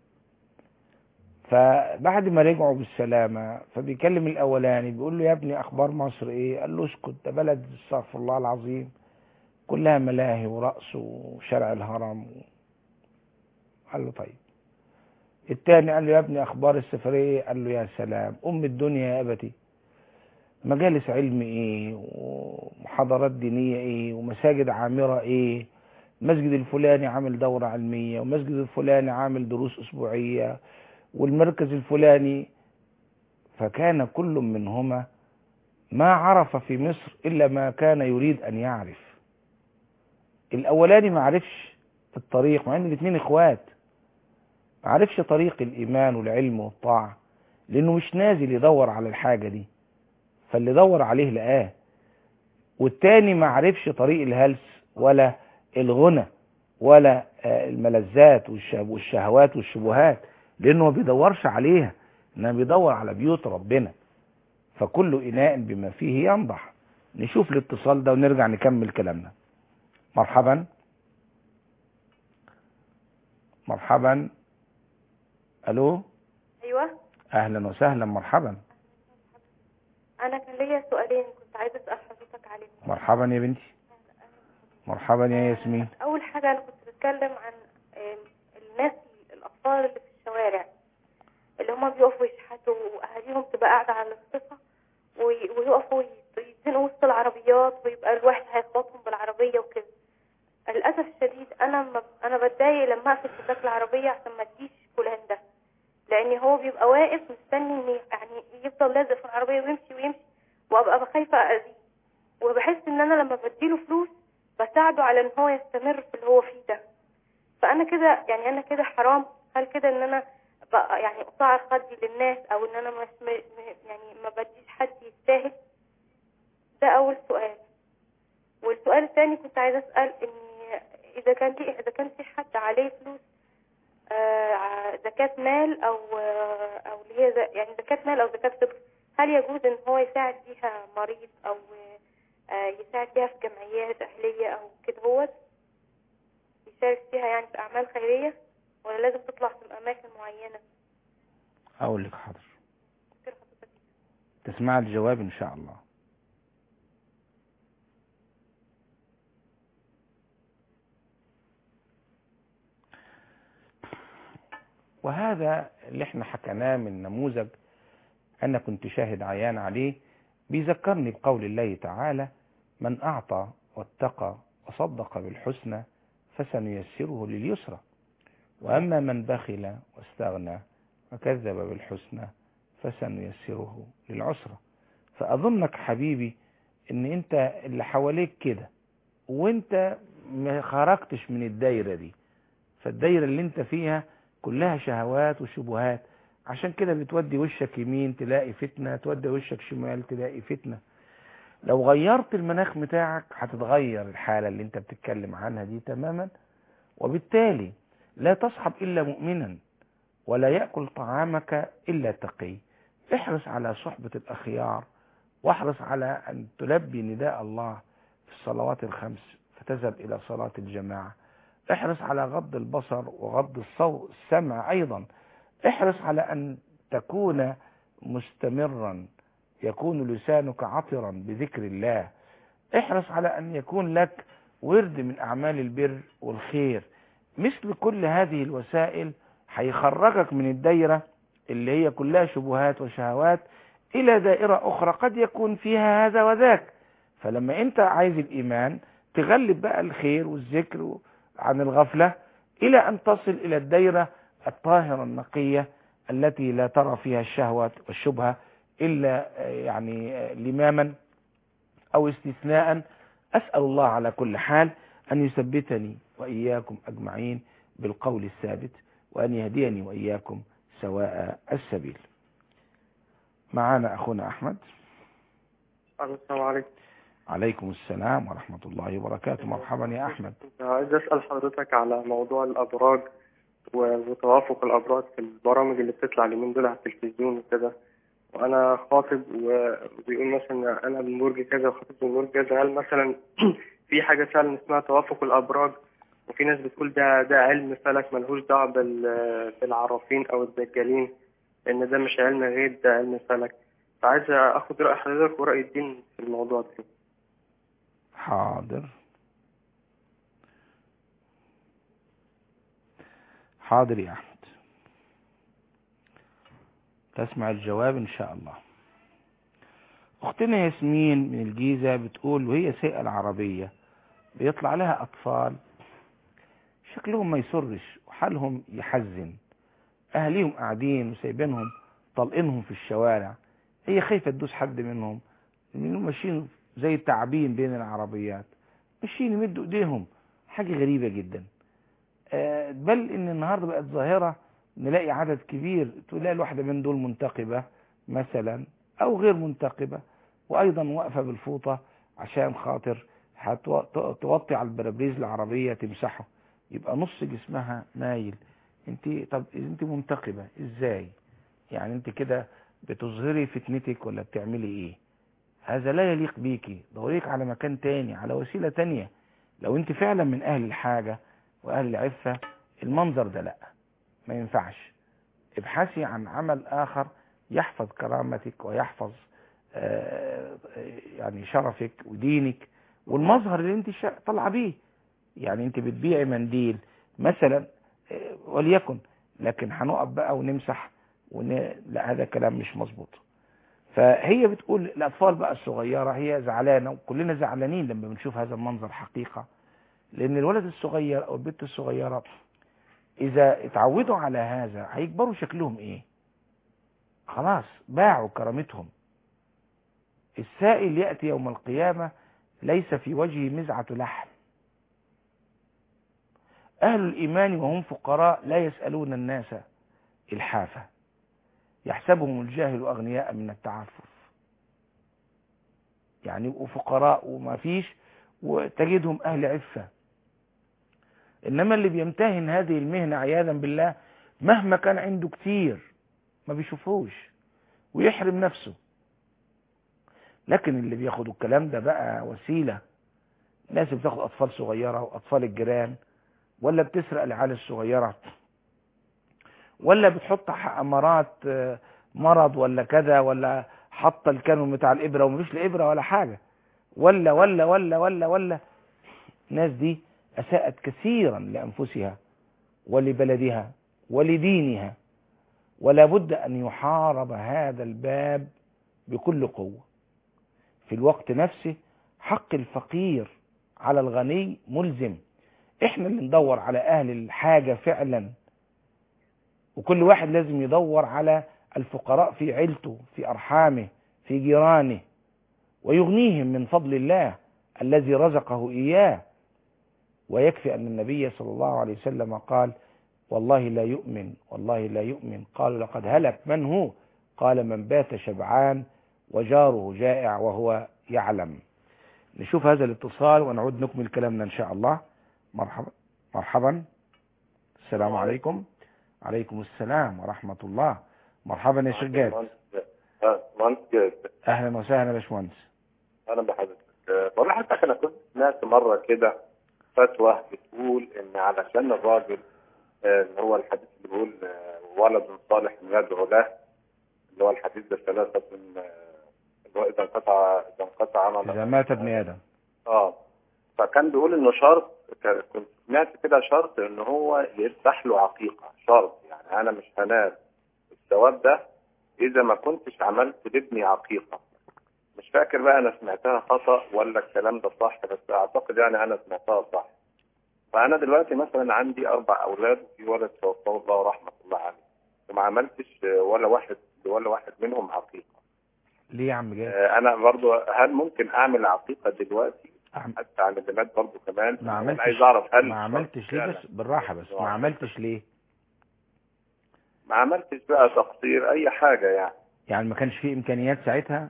فبعد ما رجعوا بالسلامة فبيكلم الأولاني بيقول له يا ابني أخبار مصر إيه قال له اسكت ده بلد استغفر الله العظيم كلها ملاهي ورقص وشارع الهرم قال له طيب التاني قال له يا ابني اخبار السفريه قال له يا سلام ام الدنيا يا ابتي مجالس علم ايه ومحاضرات دينيه ايه ومساجد عامره ايه المسجد الفلاني عامل دورة علمية والمسجد الفلاني عامل دروس أسبوعية والمركز الفلاني فكان كل منهما ما عرف في مصر إلا ما كان يريد أن يعرف الأولاني ما عرفش الطريق مع أن الاثنين إخوات ما عرفش طريق الإيمان والعلم والطاعة لأنه مش نازل يدور على الحاجة دي فاللي دور عليه لقاه والتاني ما عرفش طريق الهلس ولا الغنى ولا آه، الملذات والشه- والشهوات والشبهات لأنه ما بيدورش عليها إنما بيدور على بيوت ربنا فكل إناء بما فيه ينضح نشوف الاتصال ده ونرجع نكمل كلامنا مرحبا مرحبا الو ايوه اهلا وسهلا مرحبا انا كان ليا سؤالين كنت عايزه اسال حضرتك عليهم مرحبا يا بنتي مرحبا يا ياسمين اول حاجه انا كنت بتكلم عن آم، الناس الاطفال اللي في الشوارع اللي هما بيقفوا يشحتوا واهاليهم تبقى قاعده على الصفه وي- ويقفوا يت- يتزنقوا وسط العربيات ويبقى الواحد هيخبطهم بالعربيه وكده للاسف الشديد انا ما انا بتضايق لما اقفل شباك العربيه عشان ما تجيش فلان ده لان هو بيبقى واقف مستني ان يعني يفضل لازق في العربيه ويمشي ويمشي وابقى خايفه اذيه وبحس ان انا لما بديله فلوس بساعده على ان هو يستمر في اللي هو فيه ده فانا كده يعني انا كده حرام هل كده ان انا بقى يعني اقطع خدي للناس او ان انا مش م... م- يعني ما بديش حد يستاهل ده اول سؤال والسؤال الثاني كنت عايزه اسال ان اذا كان لي اذا كان في حد عليه فلوس آه، ع- زكاة مال او آه، او اللي هي ز- يعني زكاة مال او زكاة فطر هل يجوز ان هو يساعد بيها مريض او آه، يساعد بيها في جمعيات اهلية او كده هو يشارك فيها يعني في اعمال خيرية ولا لازم تطلع في اماكن معينة اقول لك حاضر كده حضرتك تسمع الجواب ان شاء الله وهذا اللي احنا حكيناه من نموذج انا كنت شاهد عيان عليه بيذكرني بقول الله تعالى من اعطى واتقى وصدق بالحسنى فسنيسره لليسرى واما من بخل واستغنى وكذب بالحسنى فسنيسره للعسرى فأظنك حبيبي ان انت اللي حواليك كده وانت ما خرجتش من الدايرة دي فالدايرة اللي انت فيها كلها شهوات وشبهات عشان كده بتودي وشك يمين تلاقي فتنة تودي وشك شمال تلاقي فتنة لو غيرت المناخ بتاعك هتتغير الحالة اللي انت بتتكلم عنها دي تماما وبالتالي لا تصحب إلا مؤمنا ولا يأكل طعامك إلا تقي احرص على صحبة الأخيار واحرص على أن تلبي نداء الله في الصلوات الخمس فتذهب إلى صلاة الجماعة احرص على غض البصر وغض الصوت السمع أيضا احرص على أن تكون مستمرا يكون لسانك عطرا بذكر الله احرص على أن يكون لك ورد من أعمال البر والخير مثل كل هذه الوسائل هيخرجك من الدايرة اللي هي كلها شبهات وشهوات إلى دائرة أخرى قد يكون فيها هذا وذاك فلما أنت عايز الإيمان تغلب بقى الخير والذكر عن الغفلة إلى أن تصل إلى الدايرة الطاهرة النقية التي لا ترى فيها الشهوة والشبهة إلا يعني لماما أو استثناء أسأل الله على كل حال أن يثبتني وإياكم أجمعين بالقول الثابت وأن يهديني وإياكم سواء السبيل معنا أخونا أحمد السلام عليكم عليكم السلام ورحمة الله وبركاته مرحبا يا أحمد كنت عايز أسأل حضرتك على موضوع الأبراج و- وتوافق الأبراج في البرامج اللي بتطلع اليومين دول على التلفزيون وكده وأنا خاطب و- وبيقول مثلا أنا من برج كذا وخاطب من برج كذا هل مثلا في حاجة فعلا اسمها توافق الأبراج وفي ناس بتقول ده ده علم فلك ملهوش دعوة بال- بالعرافين أو الدجالين لأن ده مش علم غيب ده علم فلك فعايز أخد رأي حضرتك ورأي الدين في الموضوع ده حاضر حاضر يا أحمد تسمع الجواب إن شاء الله أختنا ياسمين من الجيزة بتقول وهي سايقة العربية بيطلع لها أطفال شكلهم ما يسرش وحالهم يحزن اهاليهم قاعدين وسايبينهم طلقينهم في الشوارع هي خايفه تدوس حد منهم لانهم ماشيين زي التعابين بين العربيات ماشيين يمدوا ايديهم حاجه غريبه جدا آه، بل ان النهارده بقت ظاهره نلاقي عدد كبير تلاقي الواحده من دول منتقبه مثلا او غير منتقبه وايضا واقفه بالفوطه عشان خاطر هتو- توطي على البرابريز العربيه تمسحه يبقى نص جسمها مايل انت طب انت منتقبه ازاي يعني انت كده بتظهري فتنتك ولا بتعملي ايه هذا لا يليق بيكي دوريك على مكان تاني على وسيله تانية لو انت فعلا من اهل الحاجه واهل العفه المنظر ده لا ما ينفعش ابحثي عن عمل اخر يحفظ كرامتك ويحفظ آه، يعني شرفك ودينك والمظهر اللي انت شا- طالعه بيه يعني انت بتبيعي منديل مثلا آه، وليكن لكن هنقف بقى ونمسح ون... لا هذا كلام مش مظبوط فهي بتقول الاطفال بقى الصغيره هي زعلانه وكلنا زعلانين لما بنشوف هذا المنظر حقيقه لان الولد الصغير او البنت الصغيره اذا اتعودوا على هذا هيكبروا شكلهم ايه خلاص باعوا كرامتهم السائل ياتي يوم القيامه ليس في وجهه مزعه لحم اهل الايمان وهم فقراء لا يسالون الناس الحافه يحسبهم الجاهل اغنياء من التعفف يعني يبقوا فقراء وما فيش وتجدهم اهل عفه انما اللي بيمتهن هذه المهنه عياذا بالله مهما كان عنده كتير ما بيشوفوش ويحرم نفسه لكن اللي بياخدوا الكلام ده بقى وسيله ناس بتاخد اطفال صغيره واطفال الجيران ولا بتسرق العيال الصغيره ولا بتحط ح- امارات آه، مرض ولا كذا ولا حاطه الكانون بتاع الابره ومفيش لا ابره ولا حاجه ولا ولا ولا ولا ولا الناس دي اساءت كثيرا لانفسها ولبلدها ولدينها ولا بد ان يحارب هذا الباب بكل قوه في الوقت نفسه حق الفقير على الغني ملزم احنا اللي ندور على اهل الحاجه فعلا وكل واحد لازم يدور على الفقراء في عيلته في ارحامه في جيرانه ويغنيهم من فضل الله الذي رزقه اياه ويكفي ان النبي صلى الله عليه وسلم قال والله لا يؤمن والله لا يؤمن قالوا لقد هلك من هو قال من بات شبعان وجاره جائع وهو يعلم نشوف هذا الاتصال ونعود نكمل كلامنا ان شاء الله مرحبا مرحبا السلام عليكم عليكم السلام ورحمة الله مرحبا يا شيخ جاد مهندس جاد اهلا وسهلا يا باشمهندس اهلا بحضرتك أه، بقول لحضرتك انا كنت سمعت مره كده فتوى بتقول ان علشان الراجل أه، اللي هو الحديث اللي بيقول أه، ولد صالح يدعو له اللي هو الحديث ده ثلاثة من أه، اللي هو اذا انقطع اذا انقطع عمل اذا مات ابن ادم اه فكان بيقول انه شرط ك- كنت سمعت كده شرط ان هو يفتح له عقيقه شرط يعني انا مش هنال الثواب ده اذا ما كنتش عملت لابني عقيقه مش فاكر بقى انا سمعتها خطا ولا الكلام ده صح بس اعتقد يعني انا سمعتها صح فانا دلوقتي مثلا عندي اربع اولاد وفي ولد توفاه الله رحمه الله عليه وما عملتش ولا واحد ولا واحد منهم عقيقه ليه يا عم جاد آه، انا برضو هل ممكن اعمل عقيقه دلوقتي أعم- حتى على البنات برضو كمان ما أنا عملتش عايز اعرف هل ما عملتش ليه فعلا بس بالراحة بس ما عملتش ليه ما عملتش بقى تقصير اي حاجه يعني يعني ما كانش فيه امكانيات ساعتها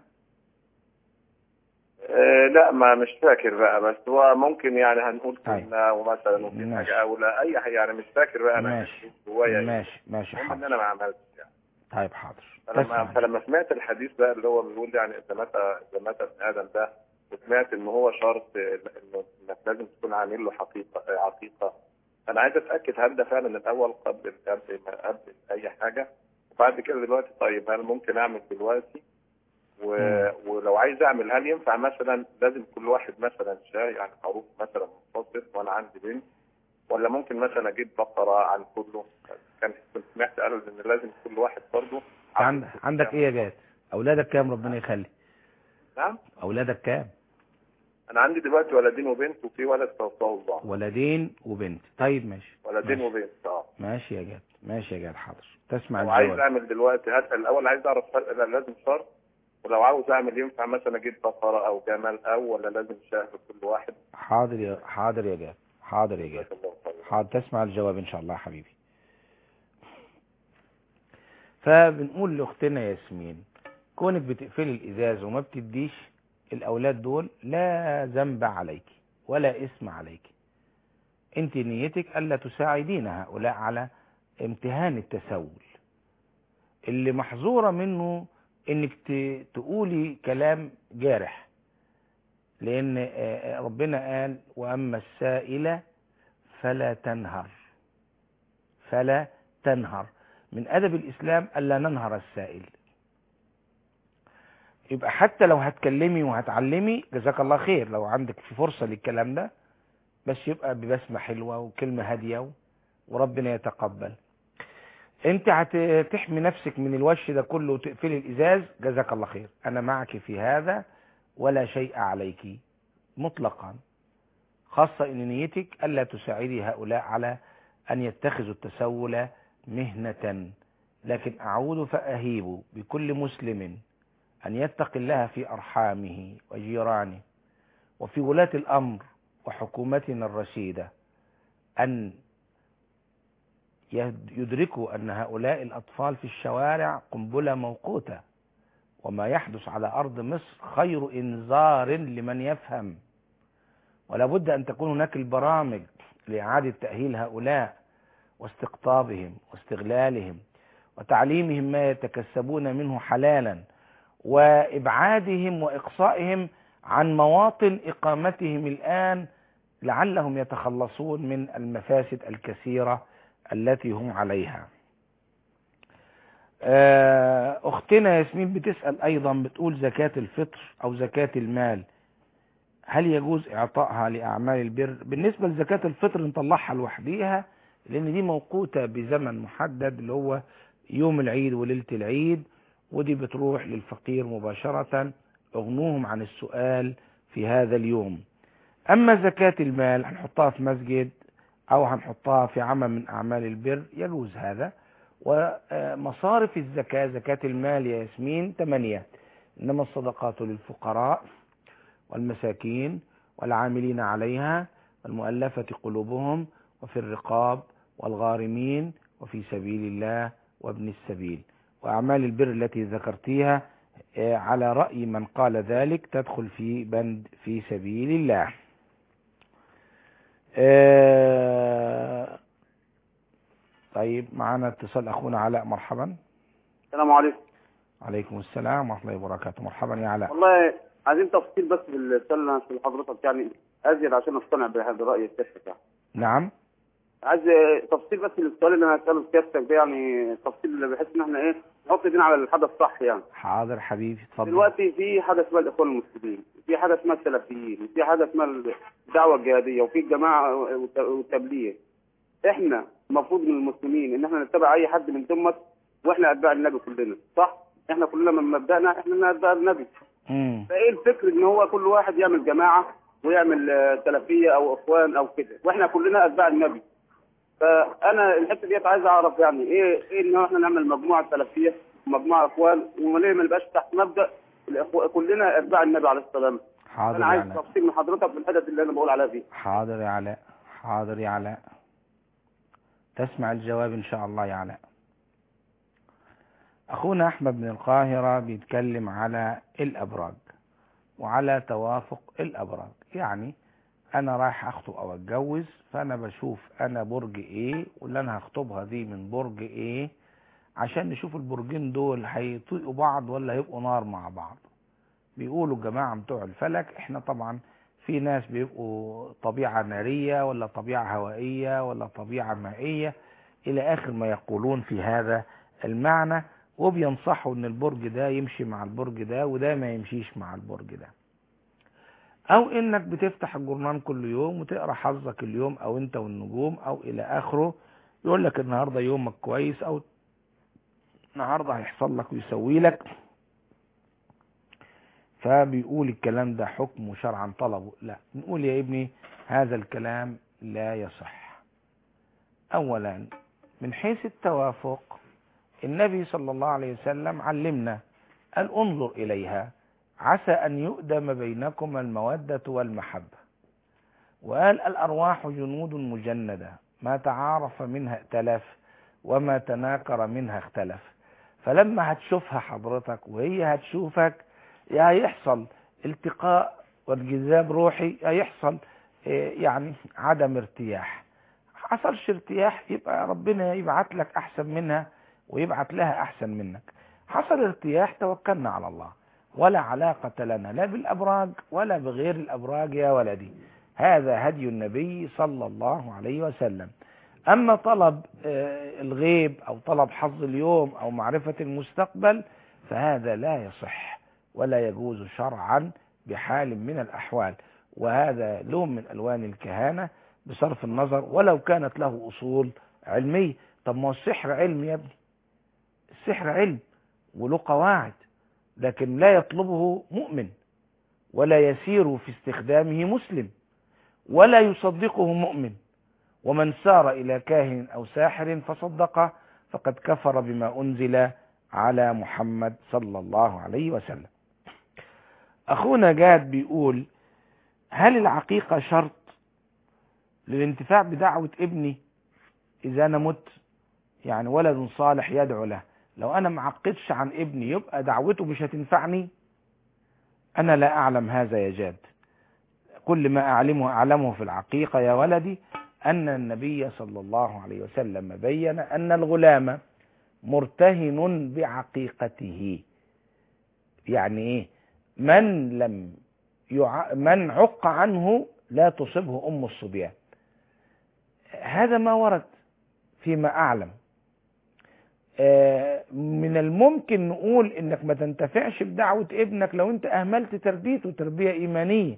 آه لا ما مش فاكر بقى بس هو ممكن يعني هنقول طيب. سنه ومثلا ممكن ماشي. حاجه اولى اي حاجه يعني مش فاكر بقى انا ماشي جوايا إيه. ماشي ماشي المهم ان حاضر انا ما عملتش يعني طيب حاضر فلما, تسمع. فلما سمعت الحديث ده اللي هو بيقول يعني اذا مات اذا مات ابن ادم ده وسمعت ان هو شرط انه انك لازم تكون عامل له حقيقه عقيقه انا عايز اتاكد هل ده فعلا الاول قبل قبل ما قبل اي حاجه وبعد كده دلوقتي طيب هل ممكن اعمل دلوقتي و... ولو عايز اعمل هل ينفع مثلا لازم كل واحد مثلا شاه يعني خروف مثلا منفصل وانا عندي بنت ولا ممكن مثلا اجيب بقره عن كله كان كنت سمعت قالوا ان لازم كل واحد برضه عند... عندك ايه يا جاد اولادك كام ربنا يخلي نعم اولادك كام انا عندي دلوقتي ولدين وبنت وفي ولد توفاه الله ولدين وبنت طيب ماشي ولدين ماشي. وبنت اه ماشي يا جاد ماشي يا جاد حاضر تسمع وعايز الجواب اعمل دلوقتي هسال الاول عايز اعرف فرق لا لازم شرط ولو عاوز اعمل ينفع مثلا اجيب بقره او جمل او ولا لازم شهر كل واحد حاضر يا حاضر يا جاد حاضر يا جاد جزاك الله خير. حاضر تسمع الجواب ان شاء الله يا حبيبي فبنقول لاختنا ياسمين كونك بتقفلي الازاز وما بتديش الاولاد دول لا ذنب عليك ولا اسم عليك انت نيتك الا تساعدين هؤلاء على امتهان التسول اللي محظوره منه انك ت- تقولي كلام جارح لان آه، آه، ربنا قال واما السائل فلا تنهر فلا تنهر من ادب الاسلام الا ننهر السائل يبقى حتى لو هتكلمي وهتعلمي جزاك الله خير لو عندك في فرصة للكلام ده بس يبقى ببسمة حلوة وكلمة هادية و- وربنا يتقبل انت هتحمي نفسك من الوش ده كله وتقفلي الازاز جزاك الله خير انا معك في هذا ولا شيء عليك مطلقا خاصة ان نيتك الا تساعدي هؤلاء على ان يتخذوا التسول مهنة لكن اعود فاهيب بكل مسلم أن يتقي الله في أرحامه وجيرانه وفي ولاة الأمر وحكومتنا الرشيدة أن يد- يدركوا أن هؤلاء الأطفال في الشوارع قنبلة موقوتة وما يحدث على أرض مصر خير إنذار لمن يفهم ولا بد أن تكون هناك البرامج لإعادة تأهيل هؤلاء واستقطابهم واستغلالهم وتعليمهم ما يتكسبون منه حلالا وإبعادهم وإقصائهم عن مواطن إقامتهم الآن لعلهم يتخلصون من المفاسد الكثيرة التي هم عليها آه، أختنا ياسمين بتسأل أيضا بتقول زكاة الفطر أو زكاة المال هل يجوز إعطائها لأعمال البر بالنسبة لزكاة الفطر نطلعها لوحديها لأن دي موقوتة بزمن محدد اللي هو يوم العيد وليلة العيد ودي بتروح للفقير مباشرة اغنوهم عن السؤال في هذا اليوم اما زكاة المال هنحطها في مسجد او هنحطها في عمل من اعمال البر يجوز هذا ومصارف الزكاة زكاة المال يا ياسمين ثمانية انما الصدقات للفقراء والمساكين والعاملين عليها والمؤلفة قلوبهم وفي الرقاب والغارمين وفي سبيل الله وابن السبيل وأعمال البر التي ذكرتيها آه، على رأي من قال ذلك تدخل في بند في سبيل الله آه، طيب معنا اتصال أخونا علاء مرحبا السلام عليكم عليكم السلام ورحمة الله وبركاته مرحبا يا علاء والله عايزين تفصيل بس في السؤال اللي انا هسأله لحضرتك يعني ازيد عشان اقتنع بهذا الراي سيادتك يعني نعم عايز تفصيل بس للسؤال اللي انا هساله سيادتك ده يعني تفصيل بحيث ان احنا ايه نحط ايدينا على الحدث الصح يعني حاضر حبيبي اتفضل دلوقتي في حاجه اسمها الاخوان المسلمين في حاجه اسمها السلفيين وفي حاجه اسمها الدعوه الجهاديه وفي الجماعه والت- والتبليغ احنا المفروض من المسلمين ان احنا نتبع اي حد من ثم واحنا اتباع النبي كلنا صح احنا كلنا من مبدأنا احنا اتباع النبي مم. فايه الفكر ان هو كل واحد يعمل جماعه ويعمل آه، سلفيه او اخوان او كده واحنا كلنا اتباع النبي فانا الحته ديت عايز اعرف يعني ايه ايه ان احنا نعمل مجموعه سلفيه ومجموعه اخوان وليه ما نبقاش تحت مبدا الإخوة كلنا اتباع النبي عليه السلام حاضر انا يا عايز علاء تفصيل من حضرتك في الحدث اللي انا بقول عليها دي حاضر يا علاء حاضر يا علاء تسمع الجواب ان شاء الله يا علاء اخونا احمد من القاهرة بيتكلم على الابراج وعلى توافق الابراج يعني انا رايح اخطب او اتجوز فانا بشوف انا برج ايه واللي انا هخطبها دي من برج ايه عشان نشوف البرجين دول هيطيقوا بعض ولا هيبقوا نار مع بعض بيقولوا الجماعة بتوع الفلك احنا طبعا في ناس بيبقوا طبيعة نارية ولا طبيعة هوائية ولا طبيعة مائية إلى آخر ما يقولون في هذا المعنى وبينصحوا ان البرج ده يمشي مع البرج ده وده ما يمشيش مع البرج ده او انك بتفتح الجورنال كل يوم وتقرا حظك اليوم او انت والنجوم او الى اخره يقول لك النهارده يومك كويس او النهارده هيحصل لك ويسوي لك فبيقول الكلام ده حكم شرعا طلبه لا نقول يا ابني هذا الكلام لا يصح اولا من حيث التوافق النبي صلى الله عليه وسلم علمنا أن انظر إليها عسى أن يؤدم بينكم المودة والمحبة وقال الأرواح جنود مجندة ما تعارف منها ائتلف وما تناكر منها اختلف فلما هتشوفها حضرتك وهي هتشوفك يا هيحصل التقاء وانجذاب روحي هيحصل يعني عدم ارتياح حصلش ارتياح يبقى ربنا يبعت لك احسن منها ويبعت لها احسن منك حصل ارتياح توكلنا على الله ولا علاقة لنا لا بالابراج ولا بغير الابراج يا ولدي هذا هدي النبي صلى الله عليه وسلم اما طلب الغيب او طلب حظ اليوم او معرفة المستقبل فهذا لا يصح ولا يجوز شرعا بحال من الاحوال وهذا لون من الوان الكهانة بصرف النظر ولو كانت له اصول علمية طب ما هو السحر علم يا ابني السحر علم وله قواعد لكن لا يطلبه مؤمن ولا يسير في استخدامه مسلم ولا يصدقه مؤمن ومن سار إلى كاهن أو ساحر فصدقه فقد كفر بما أنزل على محمد صلى الله عليه وسلم أخونا جاد بيقول هل العقيقة شرط للانتفاع بدعوة ابني إذا أنا مت يعني ولد صالح يدعو له لو أنا معقدش عن ابني يبقى دعوته مش هتنفعني أنا لا أعلم هذا يا جاد كل ما أعلمه أعلمه في العقيقة يا ولدي أن النبي صلى الله عليه وسلم بين أن الغلام مرتهن بعقيقته يعني إيه من لم يع... من عق عنه لا تصبه أم الصبيان هذا ما ورد فيما أعلم من الممكن نقول انك ما تنتفعش بدعوة ابنك لو انت اهملت تربيته تربية ايمانية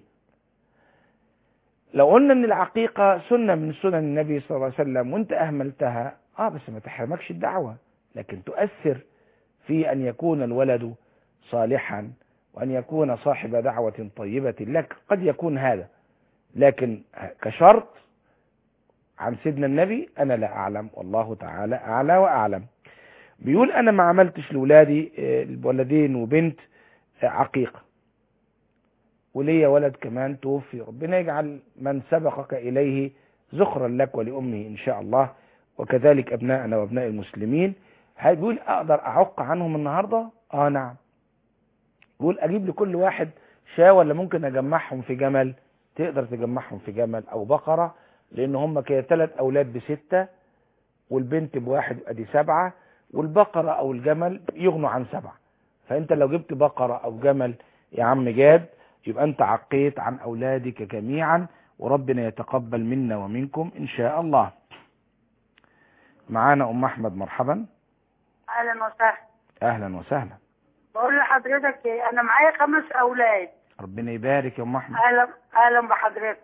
لو قلنا ان العقيقة سنة من سنن النبي صلى الله عليه وسلم وانت اهملتها اه بس ما تحرمكش الدعوة لكن تؤثر في ان يكون الولد صالحا وان يكون صاحب دعوة طيبة لك قد يكون هذا لكن كشرط عن سيدنا النبي انا لا اعلم والله تعالى اعلى واعلم بيقول انا ما عملتش لولادي الولدين وبنت عقيقة وليا ولد كمان توفي ربنا يجعل من سبقك اليه ذخرا لك ولامه ان شاء الله وكذلك ابنائنا وابناء المسلمين هيقول اقدر اعق عنهم النهاردة اه نعم يقول اجيب لكل واحد شاة ولا ممكن اجمعهم في جمل تقدر تجمعهم في جمل او بقرة لان هم كده ثلاث اولاد بستة والبنت بواحد ادي سبعة والبقرة او الجمل يغنوا عن سبعة فانت لو جبت بقرة او جمل يا عم جاد يبقى انت عقيت عن اولادك جميعا وربنا يتقبل منا ومنكم ان شاء الله معانا ام احمد مرحبا اهلا وسهلا اهلا وسهلا بقول لحضرتك ايه انا معايا خمس اولاد ربنا يبارك يا ام احمد اهلا اهلا بحضرتك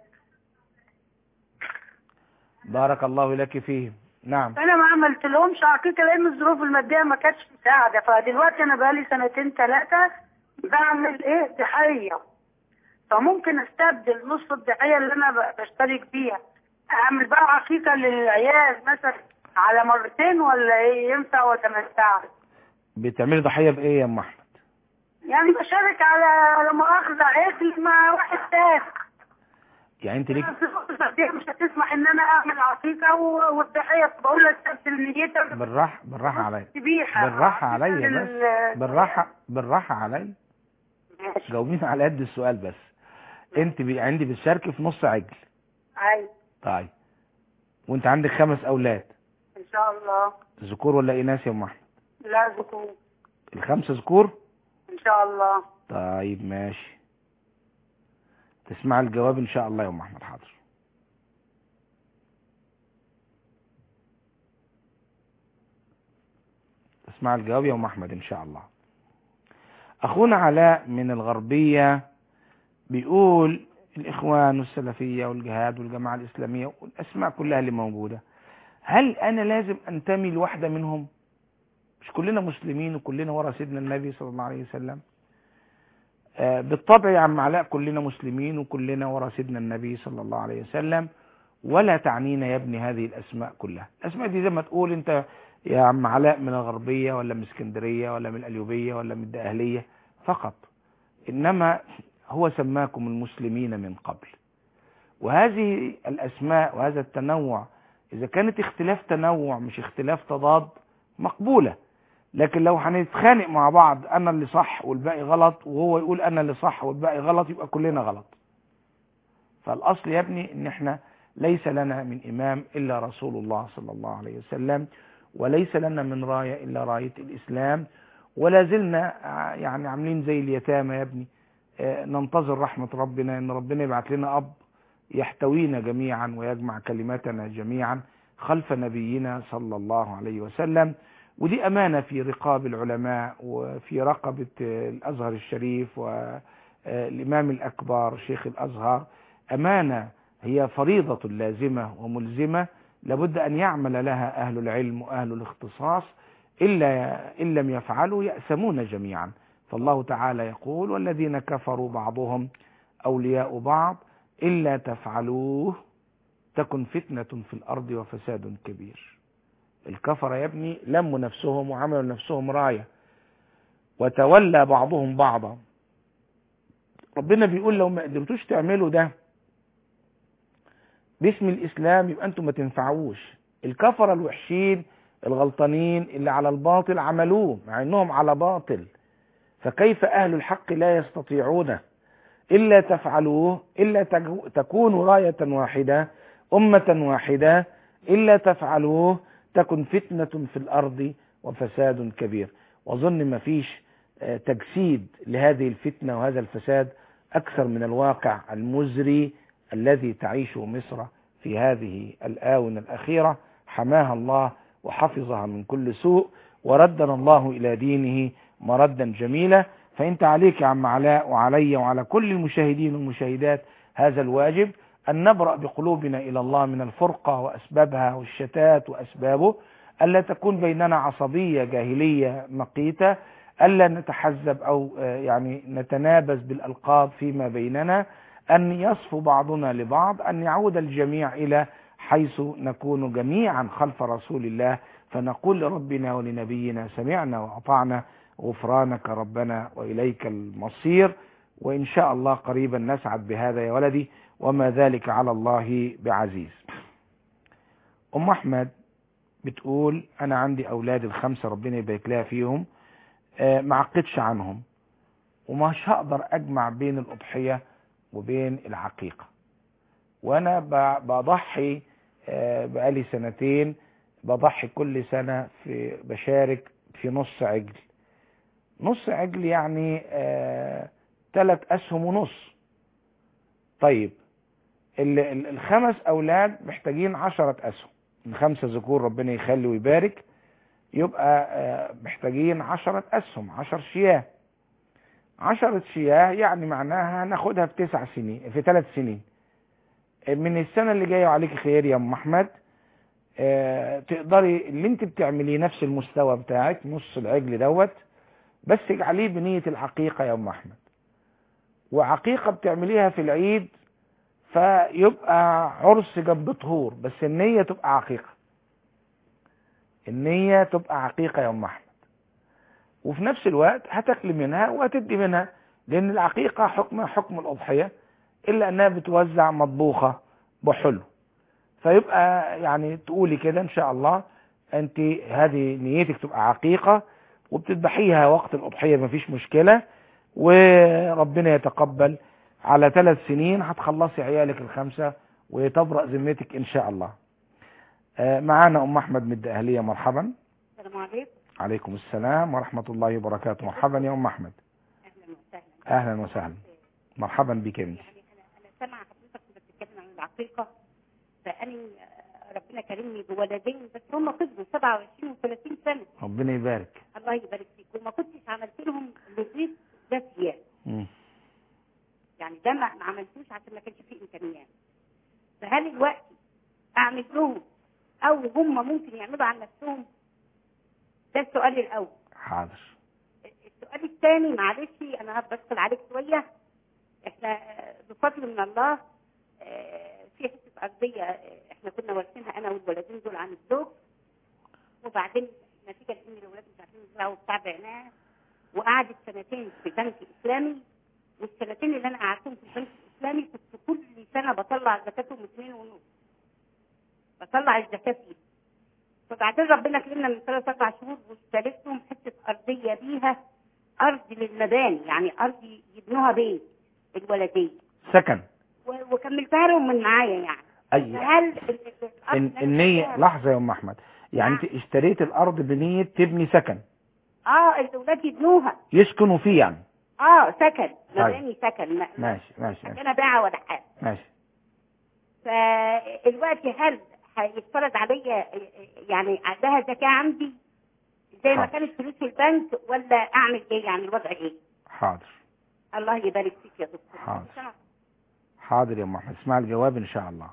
بارك الله لك فيهم نعم انا ما عملت لهمش عقيقه لان الظروف الماديه ما كانتش مساعده فدلوقتي انا بقالي سنتين ثلاثه بعمل ايه ضحيه فممكن استبدل نص الضحيه اللي انا ب- بشترك بيها اعمل بقى عقيقه للعيال مثلا على مرتين ولا ايه ينفع ولا ما ينفعش بتعملي ضحية بايه يا ام احمد يعني بشارك على على مؤاخذه عجل مع واحد تاني يعني انت ليك الظروف الماديه مش هتسمح ان انا اعمل عقيقه و- والضحيه بقول لها استبدل نيتها بالراحة بالراحة عليا ذبيحه بالراحة عليا بس لل- بالراحة بالراحة عليا ماشي جاوبيني على قد السؤال بس انت بي... عندي بتشاركي في نص عجل ايوه طيب وانت عندك خمس اولاد ان شاء الله ذكور ولا اناث يا ام احمد لا ذكور الخمسه ذكور ان شاء الله طيب ماشي تسمع الجواب ان شاء الله يا ام احمد حاضر تسمع الجواب يا ام احمد ان شاء الله اخونا علاء من الغربية بيقول الاخوان والسلفية والجهاد والجماعة الاسلامية والاسماء كلها اللي موجودة هل انا لازم انتمي لواحدة منهم مش كلنا مسلمين وكلنا ورا سيدنا النبي صلى الله عليه وسلم آه، بالطبع يا عم علاء كلنا مسلمين وكلنا ورا سيدنا النبي صلى الله عليه وسلم ولا تعنينا يا ابني هذه الأسماء كلها الأسماء دي زي ما تقول أنت يا عم علاء من الغربية ولا من اسكندرية ولا من الأليوبية ولا من الدقهلية فقط إنما هو سماكم المسلمين من قبل وهذه الأسماء وهذا التنوع إذا كانت اختلاف تنوع مش اختلاف تضاد مقبولة لكن لو هنتخانق مع بعض أنا اللي صح والباقي غلط وهو يقول أنا اللي صح والباقي غلط يبقى كلنا غلط فالأصل يا ابني إن احنا ليس لنا من إمام إلا رسول الله صلى الله عليه وسلم وليس لنا من راية إلا راية الإسلام ولا زلنا ع- يعني عاملين زي اليتامى يا ابني آه، ننتظر رحمة ربنا إن ربنا يبعت لنا أب يحتوينا جميعا ويجمع كلماتنا جميعا خلف نبينا صلى الله عليه وسلم ودي أمانة في رقاب العلماء وفي رقبة آه، الأزهر الشريف والإمام الأكبر شيخ الأزهر أمانة هي فريضة لازمة وملزمة لابد أن يعمل لها أهل العلم وأهل الاختصاص إلا إن لم يفعلوا يأسمون جميعا فالله تعالى يقول والذين كفروا بعضهم أولياء بعض إلا تفعلوه تكن فتنة في الأرض وفساد كبير الكفر يا ابني لموا نفسهم وعملوا نفسهم راية وتولى بعضهم بعضا ربنا بيقول لو ما قدرتوش تعملوا ده باسم الإسلام يبقى أنتم ما تنفعوش الكفرة الوحشين الغلطانين اللي على الباطل عملوه مع أنهم على باطل فكيف أهل الحق لا يستطيعونه إلا تفعلوه إلا تجو- تكونوا راية واحدة أمة واحدة إلا تفعلوه تكن فتنة في الأرض وفساد كبير وأظن ما فيش آه، تجسيد لهذه الفتنة وهذا الفساد أكثر من الواقع المزري الذي تعيشه مصر في هذه الآونة الأخيرة حماها الله وحفظها من كل سوء وردنا الله إلى دينه مردا جميلا فانت عليك يا عم علاء وعلي وعلى كل المشاهدين والمشاهدات هذا الواجب أن نبرأ بقلوبنا إلى الله من الفرقة وأسبابها والشتات وأسبابه ألا تكون بيننا عصبية جاهلية مقيتة ألا نتحزب أو آه، يعني نتنابز بالألقاب فيما بيننا أن يصفو بعضنا لبعض أن يعود الجميع إلى حيث نكون جميعا خلف رسول الله فنقول لربنا ولنبينا سمعنا وأطعنا غفرانك ربنا وإليك المصير وإن شاء الله قريبا نسعد بهذا يا ولدي وما ذلك على الله بعزيز أم أحمد بتقول أنا عندي أولاد الخمسة ربنا يبارك لها فيهم آه، ما عقدش عنهم ومش هقدر أجمع بين الأضحية وبين العقيقة وأنا ب- بضحي آه، بقالي سنتين بضحي كل سنة في بشارك في نص عجل نص عجل يعني آه تلات أسهم ونص طيب ال- ال- الخمس أولاد محتاجين عشرة أسهم من خمسة ذكور ربنا يخلي ويبارك يبقى آه محتاجين عشرة أسهم عشر شياه عشرة شياه يعني معناها هناخدها في تسع سنين في ثلاث سنين من السنة اللي جاية عليك خير يا أم أحمد آه تقدري اللي انت بتعمليه نفس المستوى بتاعك نص العجل دوت بس اجعليه بنية العقيقة يا أم أحمد وعقيقة بتعمليها في العيد فيبقى عرس جنب طهور بس النية تبقى عقيقة النية تبقى عقيقة يا أم أحمد وفي نفس الوقت هتاكلي منها وهتدي منها لأن العقيقة حكمها حكم الأضحية إلا أنها بتوزع مطبوخة بحلو فيبقى يعني تقولي كده إن شاء الله أنت هذه نيتك تبقى عقيقة وبتذبحيها وقت الأضحية مفيش مشكلة وربنا يتقبل على ثلاث سنين هتخلصي عيالك الخمسة وتبرأ ذمتك إن شاء الله آه، معانا أم أحمد من الدقهلية مرحبا السلام عليكم عليكم السلام ورحمة الله وبركاته مرحبا يا أم أحمد اهلا وسهلا أهلا وسهلا مرحبا بك يا بنتي يعني انا انا سامعه حضرتك بتتكلم عن العقيقه فاني آه، ربنا كرمني بولدين بس هم كبروا 27 و30 سنه ربنا يبارك الله يبارك فيك وما كنتش عملت لهم الرصيد ده سياق مم. يعني ده ما ما عملتوش عشان ما كانش فيه امكانيات فهل الوقت اعمل لهم او هم ممكن يعملوا عن نفسهم ده السؤال الاول حاضر السؤال السؤال الثاني معلش انا بدخل عليك شويه احنا آه، بفضل من الله آه، في حته ارضيه آه، احنا كنا وارثينها انا والولدين دول عن الزوج وبعدين نتيجه لان الاولاد مش عارفين يزرعوا بتاع بعناها وقعدت سنتين في بنك اسلامي والسنتين اللي انا قعدتهم في البنك الاسلامي كنت كل سنه بطلع زكاتهم اثنين ونص بطلع الزكاه فيه فبعدين ربنا كرمنا من ثلاث اربع شهور واشتريتهم حته ارضيه بيها ارض للمباني يعني ارض يبنوها بيت الولدين سكن و- وكملتها لهم من معايا يعني أي فهل ال- ال- الارض إن- اللي أنا النية اشتريتها- لحظة يا أم أحمد يعني أنت اشتريت الأرض بنية تبني سكن اه الاولاد يبنوها يسكنوا فيه يعني اه سكن طيب. مباني سكن ما- ما- ماشي ماشي ماشي انا باعه ولا حاجه ماشي فالوقت هل هيفترض عليا يعني عندها زكاه عندي زي ما حاضر. كانت فلوس في البنك ولا اعمل ايه يعني الوضع ايه؟ حاضر الله يبارك فيك يا دكتور حاضر. حاضر يا أم أحمد اسمع الجواب إن شاء الله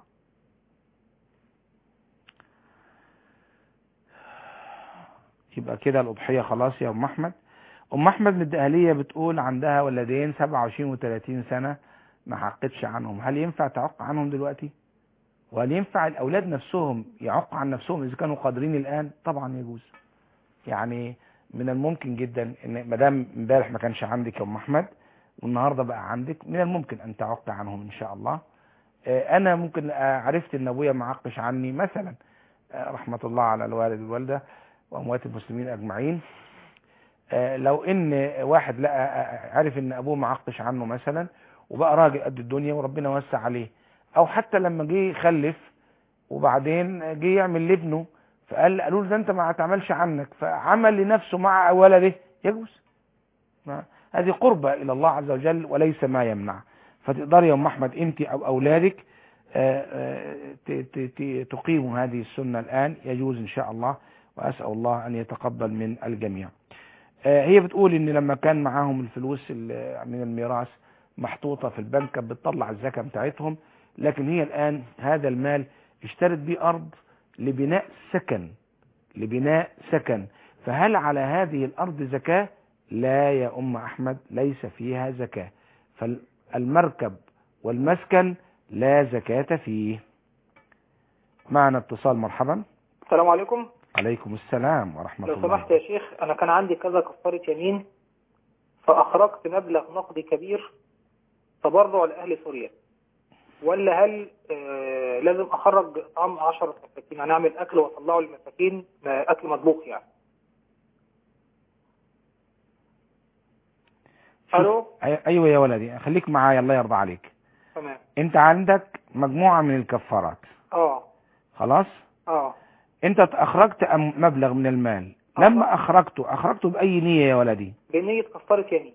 يبقى كده الأضحية خلاص يا أم أحمد أم أحمد من الدقهلية بتقول عندها ولدين 27 و30 سنة ما حقتش عنهم هل ينفع تعق عنهم دلوقتي وهل ينفع الأولاد نفسهم يعق عن نفسهم إذا كانوا قادرين الآن طبعا يجوز يعني من الممكن جدا ان ما دام امبارح ما كانش عندك يا ام احمد والنهارده بقى عندك من الممكن ان تعق عنهم ان شاء الله آه، انا ممكن آه، عرفت ان ابويا معقش عني مثلا آه، رحمه الله على الوالد والوالده واموات المسلمين اجمعين آه، لو ان واحد لقى آه، عرف ان ابوه معقش عنه مثلا وبقى راجل قد الدنيا وربنا وسع عليه او حتى لما جه يخلف وبعدين جه يعمل لابنه فقال قالوا له ده انت ما تعملش عنك فعمل لنفسه مع ولده يجوز ما- هذه قربة الى الله عز وجل وليس ما يمنع فتقدري يا ام احمد انت او اولادك آه، آه، ت- ت- ت- تقيموا هذه السنة الان يجوز ان شاء الله واسأل الله ان يتقبل من الجميع آه، هي بتقول ان لما كان معاهم الفلوس ال- من الميراث محطوطة في البنك كانت بتطلع الزكاة بتاعتهم لكن هي الان هذا المال اشترت بيه ارض لبناء سكن لبناء سكن فهل على هذه الأرض زكاة لا يا أم أحمد ليس فيها زكاة فالمركب والمسكن لا زكاة فيه معنا اتصال مرحبا السلام عليكم عليكم السلام ورحمة لو الله سمحت يا شيخ أنا كان عندي كذا كفارة يمين فأخرجت مبلغ نقدي كبير تبرع لأهل سوريا ولا هل آه لازم أخرج طعام 10 مساكين يعني أعمل أكل وأطلعه للمساكين آه، أكل مطبوخ يعني ألو أي- أيوة يا ولدي خليك معايا الله يرضى عليك تمام أنت عندك مجموعة من الكفارات أه خلاص أه أنت أخرجت أم- مبلغ من المال لما أخرجته أخرجته بأي نية يا ولدي بنية كفارة يمين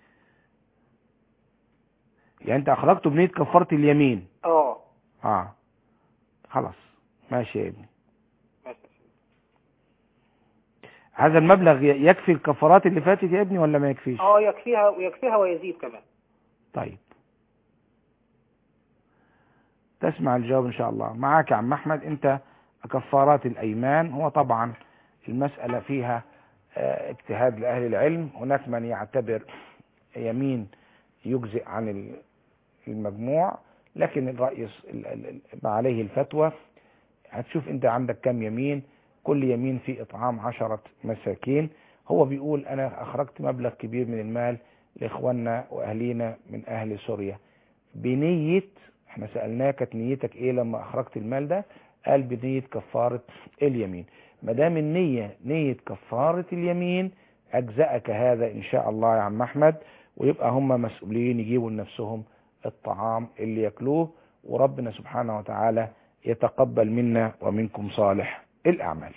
يعني أنت أخرجته بنية كفارة اليمين أه اه خلاص ماشي يا ابني ماشي. هذا المبلغ ي- يكفي الكفارات اللي فاتت يا ابني ولا ما يكفيش أه يكفيها ويكفيها ويزيد كمان طيب تسمع الجواب ان شاء الله معاك يا عم احمد انت كفارات الايمان هو طبعا المسألة فيها آه، اجتهاد لأهل العلم هناك من يعتبر يمين يجزئ عن ال- المجموع لكن الرأي الص- ال- ال- ال- ما عليه الفتوى هتشوف انت عندك كم يمين كل يمين في اطعام عشرة مساكين هو بيقول انا اخرجت مبلغ كبير من المال لاخواننا واهلينا من اهل سوريا بنية احنا سألناه كانت نيتك ايه لما اخرجت المال ده قال بنية كفارة اليمين ما دام النية نية كفارة اليمين اجزأك هذا ان شاء الله يا عم احمد ويبقى هم مسؤولين يجيبوا لنفسهم الطعام اللي ياكلوه وربنا سبحانه وتعالى يتقبل منا ومنكم صالح الاعمال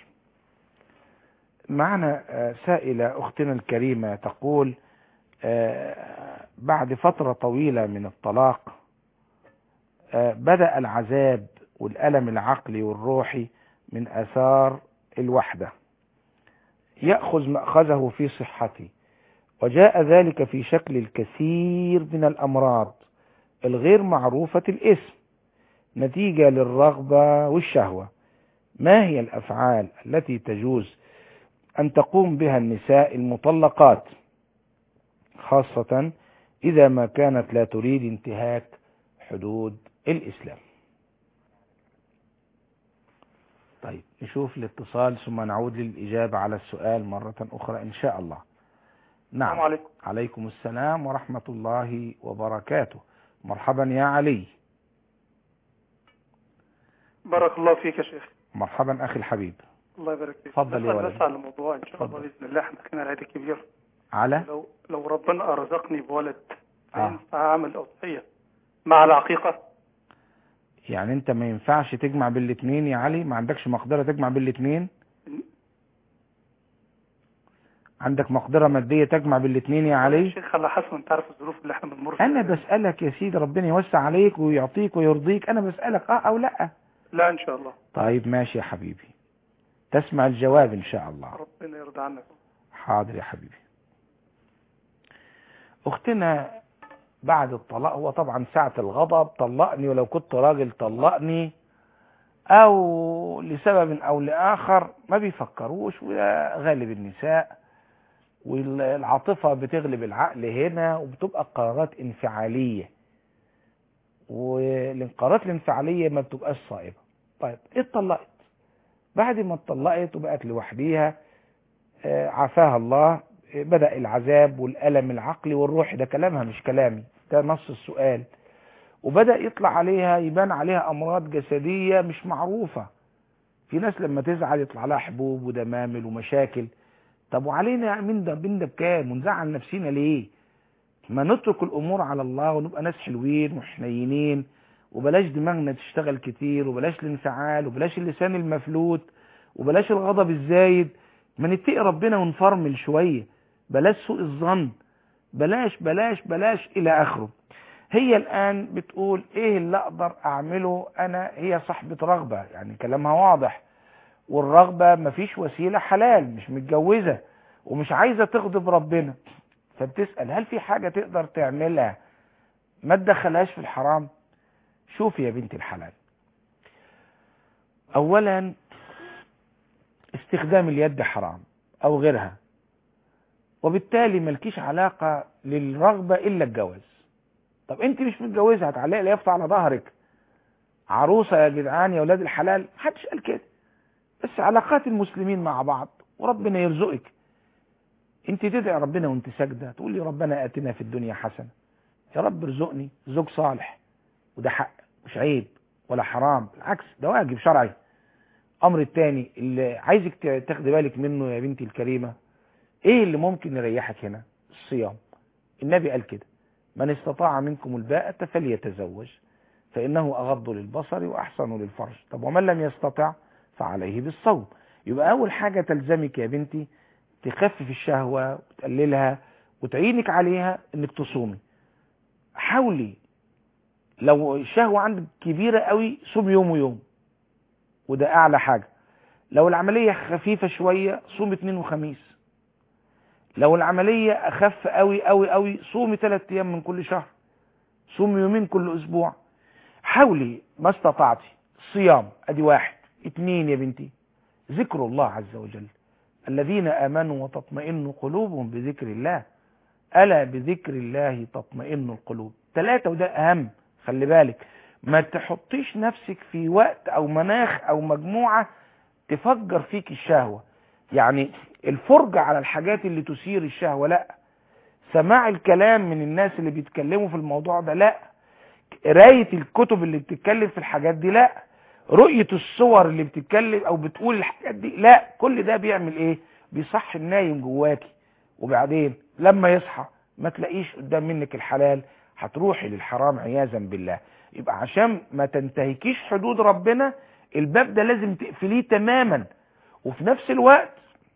معنا آه، سائلة اختنا الكريمة تقول آه، بعد فترة طويلة من الطلاق آه، بدأ العذاب والألم العقلي والروحي من أثار الوحدة يأخذ مأخذه في صحتي وجاء ذلك في شكل الكثير من الأمراض الغير معروفة الاسم نتيجة للرغبة والشهوة ما هي الأفعال التي تجوز أن تقوم بها النساء المطلقات خاصة إذا ما كانت لا تريد انتهاك حدود الإسلام طيب نشوف الاتصال ثم نعود للإجابة على السؤال مرة أخرى إن شاء الله نعم السلام عليكم. عليكم السلام ورحمة الله وبركاته مرحبا يا علي بارك الله فيك يا شيخ مرحبا أخي الحبيب الله يبارك فيك اتفضل يا نسأل ولد. بس على الموضوع ان شاء الله باذن الله احنا كنا العيد الكبير على لو لو ربنا ارزقني بولد آه. فينفع اعمل اضحيه مع العقيقه يعني انت ما ينفعش تجمع بالاثنين يا علي ما عندكش مقدرة تجمع بالاثنين عندك مقدرة مادية تجمع بالاثنين يا علي شيخ على حسب انت عارف الظروف اللي احنا بنمر فيها انا بسألك يا سيدي ربنا يوسع عليك ويعطيك ويرضيك انا بسألك اه او لا لا ان شاء الله طيب ماشي يا حبيبي تسمع الجواب ان شاء الله ربنا يرضى عنك حاضر يا حبيبي اختنا بعد الطلاق هو طبعا ساعة الغضب طلقني ولو كنت راجل طلقني او لسبب او لاخر ما بيفكروش وده غالب النساء والعاطفة بتغلب العقل هنا وبتبقى قرارات انفعالية والقرارات الانفعالية ما بتبقاش صائبة طيب اتطلقت بعد ما اتطلقت وبقت لوحديها آه، عافاها الله آه، بدأ العذاب والألم العقلي والروحي ده كلامها مش كلامي ده نص السؤال وبدأ يطلع عليها يبان عليها أمراض جسدية مش معروفة في ناس لما تزعل يطلع لها حبوب ودمامل ومشاكل طب وعلينا من ده من ده بكام ونزعل نفسينا ليه ما نترك الأمور على الله ونبقى ناس حلوين وحنينين وبلاش دماغنا تشتغل كتير وبلاش الانفعال وبلاش اللسان المفلوت وبلاش الغضب الزايد ما نتقي ربنا ونفرمل شوية بلاش سوء الظن بلاش بلاش بلاش الى اخره هي الان بتقول ايه اللي اقدر اعمله انا هي صاحبة رغبة يعني كلامها واضح والرغبة مفيش وسيلة حلال مش متجوزة ومش عايزة تغضب ربنا فبتسأل هل في حاجة تقدر تعملها ما تدخلهاش في الحرام شوفي يا بنت الحلال اولا استخدام اليد حرام او غيرها وبالتالي ملكيش علاقة للرغبة الا الجواز طب انت مش متجوزة هتعلق لي يافطة على ظهرك عروسة يا جدعان يا ولاد الحلال محدش قال كده بس علاقات المسلمين مع بعض وربنا يرزقك انت تدعي ربنا وانت ساجدة تقول لي ربنا اتنا في الدنيا حسنة يا رب ارزقني زوج صالح وده حق مش عيب ولا حرام بالعكس ده واجب شرعي امر التاني اللي عايزك تاخدي بالك منه يا بنتي الكريمة ايه اللي ممكن يريحك هنا الصيام النبي قال كده من استطاع منكم الباءة فليتزوج فإنه أغض للبصر وأحسن للفرج طب ومن لم يستطع فعليه بالصوم يبقى أول حاجة تلزمك يا بنتي تخفف الشهوة وتقللها وتعينك عليها انك تصومي حاولي لو الشهوة عندك كبيرة قوي صوم يوم ويوم وده اعلى حاجة لو العملية خفيفة شوية صوم اثنين وخميس لو العملية اخف قوي قوي قوي صومي ثلاث ايام من كل شهر صومي يومين كل اسبوع حاولي ما استطعتي صيام ادي واحد اتنين يا بنتي ذكر الله عز وجل الذين امنوا وتطمئن قلوبهم بذكر الله الا بذكر الله تطمئن القلوب ثلاثة وده اهم خلي بالك ما تحطيش نفسك في وقت او مناخ او مجموعة تفجر فيك الشهوة يعني الفرجة على الحاجات اللي تثير الشهوة لا سماع الكلام من الناس اللي بيتكلموا في الموضوع ده لا قراية الكتب اللي بتتكلم في الحاجات دي لا رؤية الصور اللي بتتكلم او بتقول الحاجات دي لا كل ده بيعمل ايه بيصح النايم جواكي وبعدين لما يصحى ما تلاقيش قدام منك الحلال هتروحي للحرام عياذا بالله يبقى عشان ما تنتهكيش حدود ربنا الباب ده لازم تقفليه تماما وفي نفس الوقت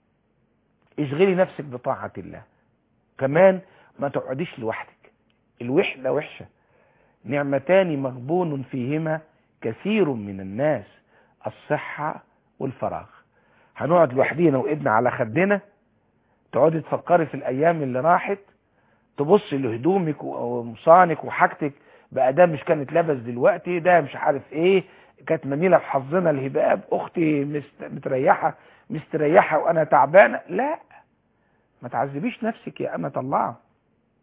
اشغلي نفسك بطاعة الله كمان ما تقعديش لوحدك الوحدة وحشة نعمتان مغبون فيهما كثير من الناس الصحة والفراغ هنقعد لوحدينا وايدنا على خدنا تقعدي تفكري في الايام اللي راحت تبصي لهدومك وقمصانك وحاجتك بقى ده مش كانت لبس دلوقتي ده مش عارف ايه كانت منيلة في حظنا الهباب اختي مست... متريحة مستريحة وانا تعبانة لا ما تعذبيش نفسك يا امة الله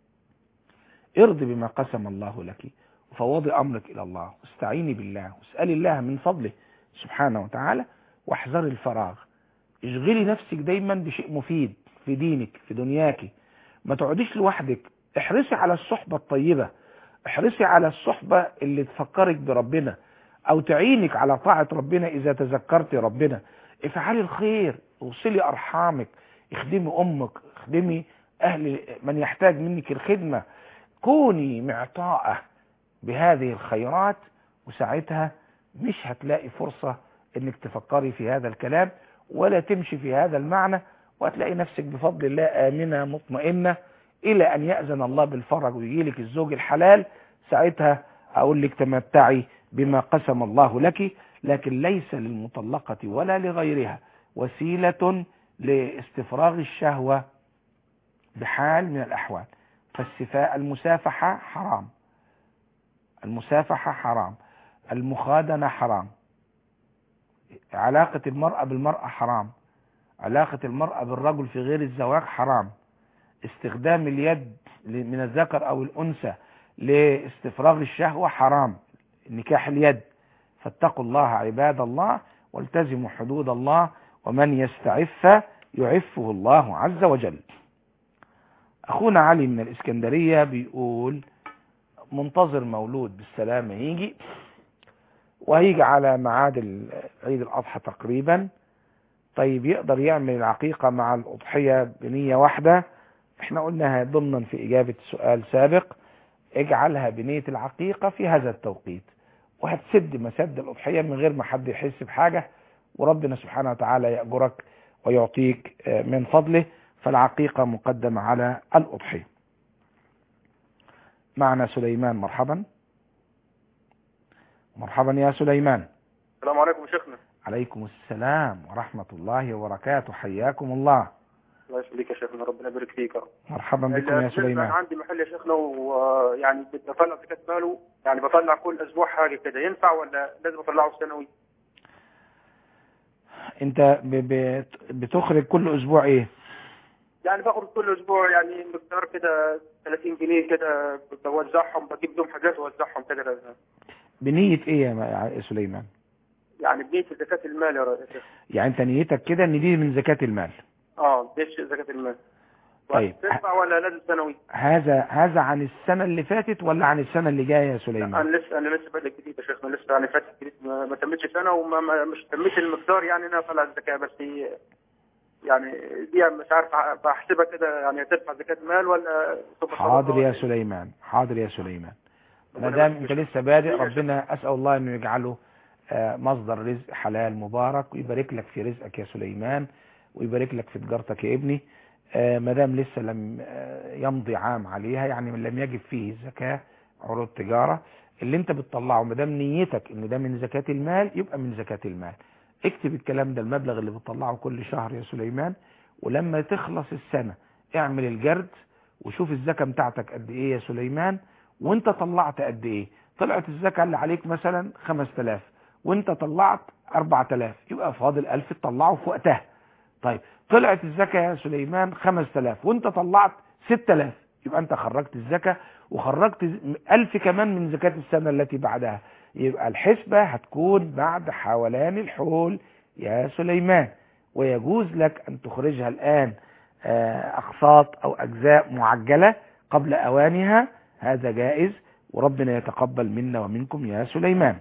ارضي بما قسم الله لك وفوضي أمرك إلى الله واستعيني بالله واسألي الله من فضله سبحانه وتعالى واحذري الفراغ اشغلي نفسك دايما بشيء مفيد في دينك في دنياك ما تقعديش لوحدك احرصي على الصحبة الطيبة احرصي على الصحبة اللي تفكرك بربنا او تعينك على طاعة ربنا اذا تذكرت ربنا افعلي الخير اوصلي ارحامك اخدمي امك اخدمي اهل من يحتاج منك الخدمة كوني معطاءة بهذه الخيرات وساعتها مش هتلاقي فرصة انك تفكري في هذا الكلام ولا تمشي في هذا المعنى وهتلاقي نفسك بفضل الله آمنة مطمئنة إلى أن يأذن الله بالفرج ويجيلك الزوج الحلال ساعتها أقول لك تمتعي بما قسم الله لك لكن ليس للمطلقة ولا لغيرها وسيلة لاستفراغ الشهوة بحال من الأحوال فالسفاء المسافحة حرام المسافحة حرام المخادنة حرام علاقة المرأة بالمرأة حرام علاقة المرأة بالرجل في غير الزواج حرام استخدام اليد من الذكر او الانثى لاستفراغ الشهوة حرام نكاح اليد فاتقوا الله عباد الله والتزموا حدود الله ومن يستعف يعفه الله عز وجل اخونا علي من الاسكندرية بيقول منتظر مولود بالسلامة يجي وهيجي على ميعاد عيد الاضحى تقريبا طيب يقدر يعمل العقيقة مع الأضحية بنية واحدة احنا قلناها ضمنا في إجابة سؤال سابق اجعلها بنية العقيقة في هذا التوقيت وهتسد مسد الأضحية من غير ما حد يحس بحاجة وربنا سبحانه وتعالى يأجرك ويعطيك من فضله فالعقيقة مقدمة على الأضحية معنا سليمان مرحبا مرحبا يا سليمان السلام عليكم شيخنا عليكم السلام ورحمة الله وبركاته حياكم الله الله يخليك يا شيخنا ربنا يبارك فيك يا رب مرحبا بكم يا بالنسبة سليمان أنا عندي محل يا شيخنا ويعني بطلع زكاة ماله يعني بطلع كل أسبوع حاجة كده ينفع ولا لازم أطلعه سنوي؟ انت ب- بت- بتخرج كل اسبوع ايه يعني باخد كل أسبوع يعني مقدار كده 30 جنيه كده بوزعهم بجيب لهم حاجات وأوزعهم كده بنية ايه يا م- يا سليمان يعني بنية زكاة المال يا شيخ يعني انت نيتك كده ان دي من زكاة المال اه ليش زكاة المال؟ طيب تنفع ولا لازم سنوي؟ هذا هذا عن السنة اللي فاتت ولا عن السنة اللي جاية يا سليمان انا لسه انا لسه بادئ جديد يا شيخنا لسه يعني فاتح جديد ما, ما تمتش سنه وما ما مش تمتش المقدار يعني انا اطلع الزكاه بس هي يعني دي مش عارف بحسبها كده يعني هتدفع زكاه مال ولا تبقى حاضر يا سليمان حاضر يا سليمان ما دام انت لسه بادئ ربنا اسال الله انه يجعله آه، مصدر رزق حلال مبارك ويبارك لك في رزقك يا سليمان ويبارك لك في تجارتك يا ابني آه، ما دام لسه لم آه، يمضي عام عليها يعني من لم يجب فيه الزكاه عروض تجاره اللي انت بتطلعه ما دام نيتك ان ده من زكاه المال يبقى من زكاه المال اكتب الكلام ده المبلغ اللي بتطلعه كل شهر يا سليمان ولما تخلص السنه اعمل الجرد وشوف الزكاه بتاعتك قد ايه يا سليمان وانت طلعت قد ايه طلعت الزكاه اللي عليك مثلا 5000 وانت طلعت 4000 يبقى فاضل 1000 تطلعه في وقتها طيب طلعت الزكاه يا سليمان 5000 وانت طلعت 6000 يبقى انت خرجت الزكاه وخرجت 1000 كمان من زكاه السنه التي بعدها يبقى الحسبه هتكون بعد حولان الحول يا سليمان ويجوز لك ان تخرجها الان آه، اقساط او اجزاء معجله قبل اوانها هذا جائز وربنا يتقبل منا ومنكم يا سليمان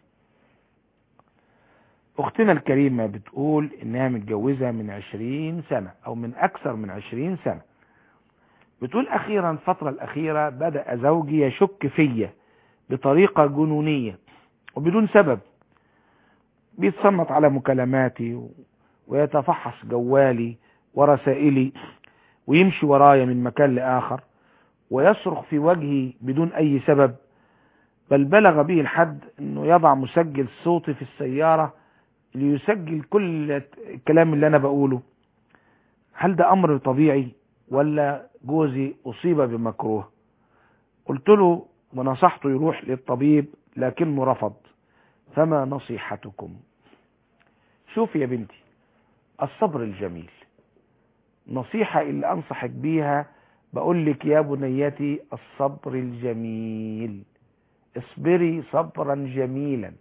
اختنا الكريمة بتقول انها متجوزة من عشرين سنة او من اكثر من عشرين سنة بتقول اخيرا الفترة الاخيرة بدأ زوجي يشك فيا بطريقة جنونية وبدون سبب بيتصنت على مكالماتي و- ويتفحص جوالي ورسائلي ويمشي ورايا من مكان لآخر ويصرخ في وجهي بدون أي سبب بل بلغ به الحد أنه يضع مسجل صوتي في السيارة ليسجل كل الكلام اللي أنا بقوله هل ده أمر طبيعي ولا جوزي أصيب بمكروه قلت له ونصحته يروح للطبيب لكنه رفض فما نصيحتكم شوف يا بنتي الصبر الجميل نصيحة اللي أنصحك بيها بقول لك يا بنيتي الصبر الجميل اصبري صبرا جميلا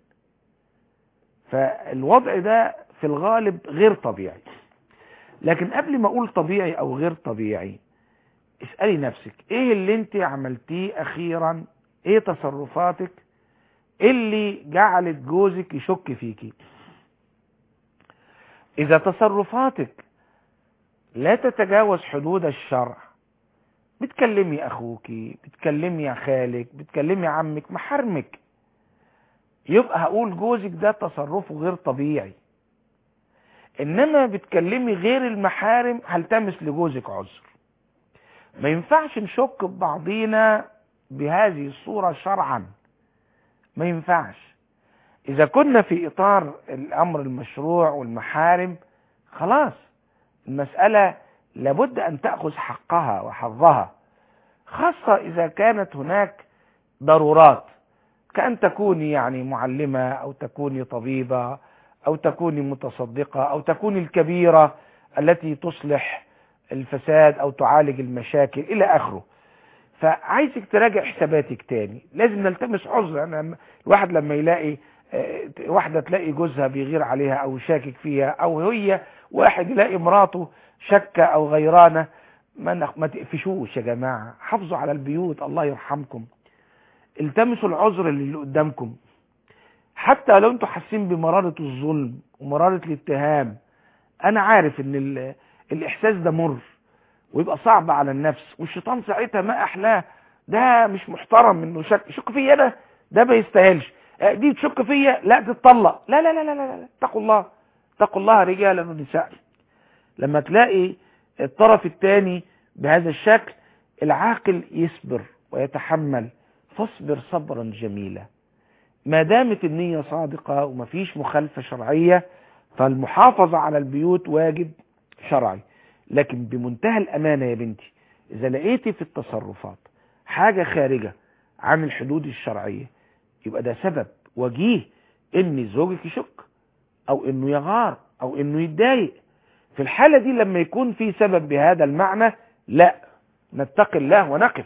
فالوضع ده في الغالب غير طبيعي لكن قبل ما اقول طبيعي او غير طبيعي اسألي نفسك ايه اللي انت عملتيه اخيرا ايه تصرفاتك اللي جعلت جوزك يشك فيكي اذا تصرفاتك لا تتجاوز حدود الشرع بتكلمي اخوكي بتكلمي خالك بتكلمي عمك محارمك يبقى هقول جوزك ده تصرفه غير طبيعي انما بتكلمي غير المحارم هلتمس لجوزك عذر ما ينفعش نشك ببعضينا بهذه الصورة شرعا ما ينفعش اذا كنا في اطار الامر المشروع والمحارم خلاص المسألة لابد ان تأخذ حقها وحظها خاصة اذا كانت هناك ضرورات كأن تكوني يعني معلمة او تكوني طبيبة او تكوني متصدقة او تكوني الكبيرة التي تصلح الفساد او تعالج المشاكل الى اخره فعايزك تراجع حساباتك تاني لازم نلتمس عذر انا الواحد لما يلاقي آه، واحدة تلاقي جوزها بيغير عليها او شاكك فيها او هي واحد يلاقي مراته شكة او غيرانة ما نخ- ما تقفشوش يا جماعة حافظوا على البيوت الله يرحمكم التمسوا العذر اللي قدامكم حتى لو انتوا حاسين بمرارة الظلم ومرارة الاتهام انا عارف ان ال- الاحساس ده مر ويبقى صعب على النفس والشيطان ساعتها ما احلاه ده مش محترم انه شك شك فيا انا ده ما يستاهلش اه دي تشك فيا لا تتطلق لا لا لا لا لا لا اتقوا الله اتقوا الله رجالا ونساء لما تلاقي الطرف الثاني بهذا الشكل العاقل يصبر ويتحمل فاصبر صبرا جميلا ما دامت النية صادقة ومفيش مخالفة شرعية فالمحافظة على البيوت واجب شرعي لكن بمنتهى الأمانة يا بنتي إذا لقيتي في التصرفات حاجة خارجة عن الحدود الشرعية يبقى ده سبب وجيه إن زوجك يشك أو إنه يغار أو إنه يتضايق في الحالة دي لما يكون في سبب بهذا المعنى لا نتقي الله ونقف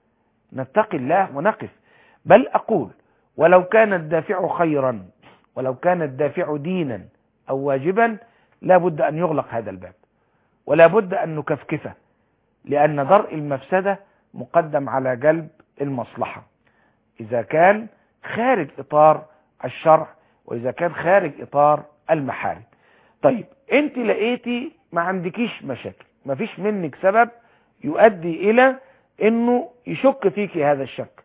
نتقي الله ونقف بل أقول ولو كان الدافع خيرا ولو كان الدافع دينا أو واجبا لا بد أن يغلق هذا الباب ولا بد أن نكفكفه لأن درء المفسدة مقدم على جلب المصلحة إذا كان خارج إطار الشرع وإذا كان خارج إطار المحارم طيب انت لقيتي ما عندكيش مشاكل ما فيش منك سبب يؤدي الى انه يشك فيك هذا الشك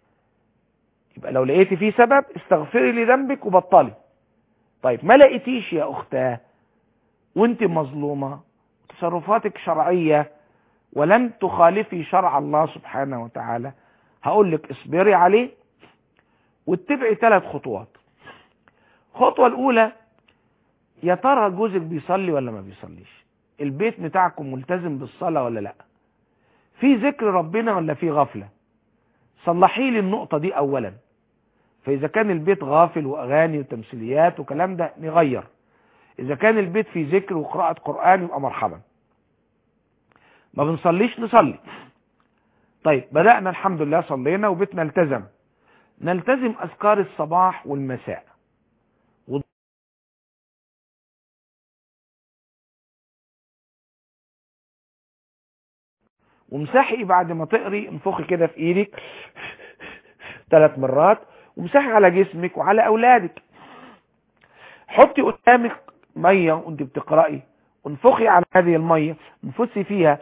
يبقى لو لقيتي فيه سبب استغفري لذنبك وبطلي طيب ما لقيتيش يا اختاه وانت مظلومة تصرفاتك شرعية ولم تخالفي شرع الله سبحانه وتعالى هقول لك اصبري عليه واتبعي ثلاث خطوات الخطوة الاولى يا ترى جوزك بيصلي ولا ما بيصليش البيت بتاعكم ملتزم بالصلاة ولا لا في ذكر ربنا ولا في غفلة صلحي لي النقطة دي اولا فاذا كان البيت غافل واغاني وتمثيليات وكلام ده نغير اذا كان البيت فيه ذكر وقراءة قرآن يبقى مرحبا ما بنصليش نصلي طيب بدأنا الحمد لله صلينا وبيتنا التزم نلتزم اذكار الصباح والمساء ومسحي بعد ما تقري انفخي كده في ايدك ثلاث مرات ومسحي على جسمك وعلى اولادك حطي قدامك ميه وانت بتقراي وانفخي على هذه الميه انفسي فيها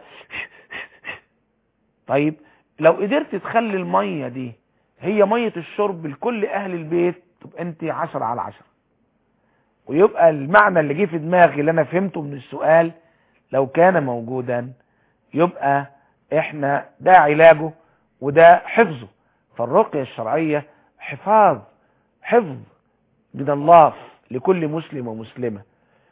طيب لو قدرت تخلي الميه دي هي ميه الشرب لكل اهل البيت تبقى انت عشرة على عشرة ويبقى المعنى اللي جه في دماغي اللي انا فهمته من السؤال لو كان موجودا يبقى احنا ده علاجه وده حفظه فالرقية الشرعية حفاظ حفظ من الله لكل مسلم ومسلمة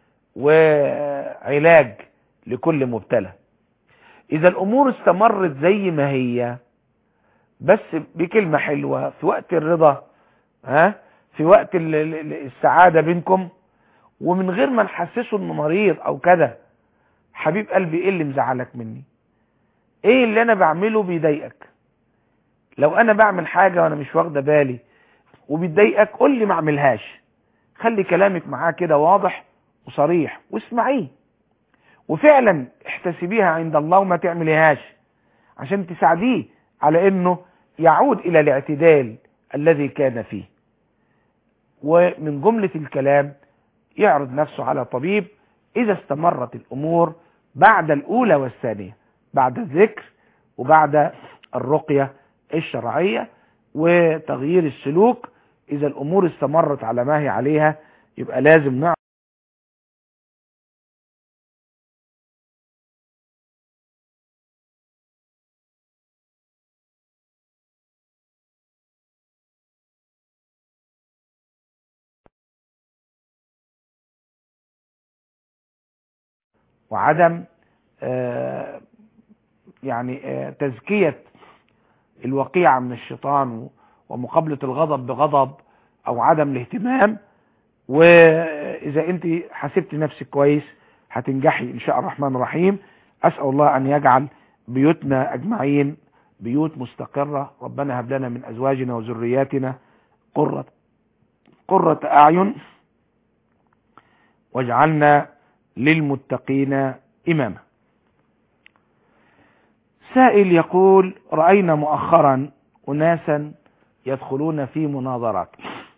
وعلاج لكل مبتلى اذا الامور استمرت زي ما هي بس بكلمة حلوة في وقت الرضا ها في وقت ال- ال- السعادة بينكم ومن غير ما نحسسه انه مريض او كذا حبيب قلبي ايه اللي مزعلك مني ايه اللي انا بعمله بيضايقك لو انا بعمل حاجة وانا مش واخده بالي وبتضايقك قول لي ما اعملهاش خلي كلامك معاه كده واضح وصريح واسمعيه وفعلا احتسبيها عند الله وما تعمليهاش عشان تساعديه على انه يعود الى الاعتدال الذي كان فيه ومن جملة الكلام يعرض نفسه على طبيب اذا استمرت الامور بعد الاولى والثانية بعد الذكر وبعد الرقية الشرعية وتغيير السلوك اذا الامور استمرت على ما هي عليها يبقى لازم نعرف وعدم آه، يعني آه، تزكية الوقيعة من الشيطان ومقابلة الغضب بغضب او عدم الاهتمام واذا انت حسبت نفسك كويس هتنجحي ان شاء الرحمن الرحيم اسأل الله ان يجعل بيوتنا اجمعين بيوت مستقرة ربنا هب لنا من ازواجنا وذرياتنا قرة قرة اعين واجعلنا للمتقين اماما سائل يقول رأينا مؤخرا أناسا يدخلون في مناظرات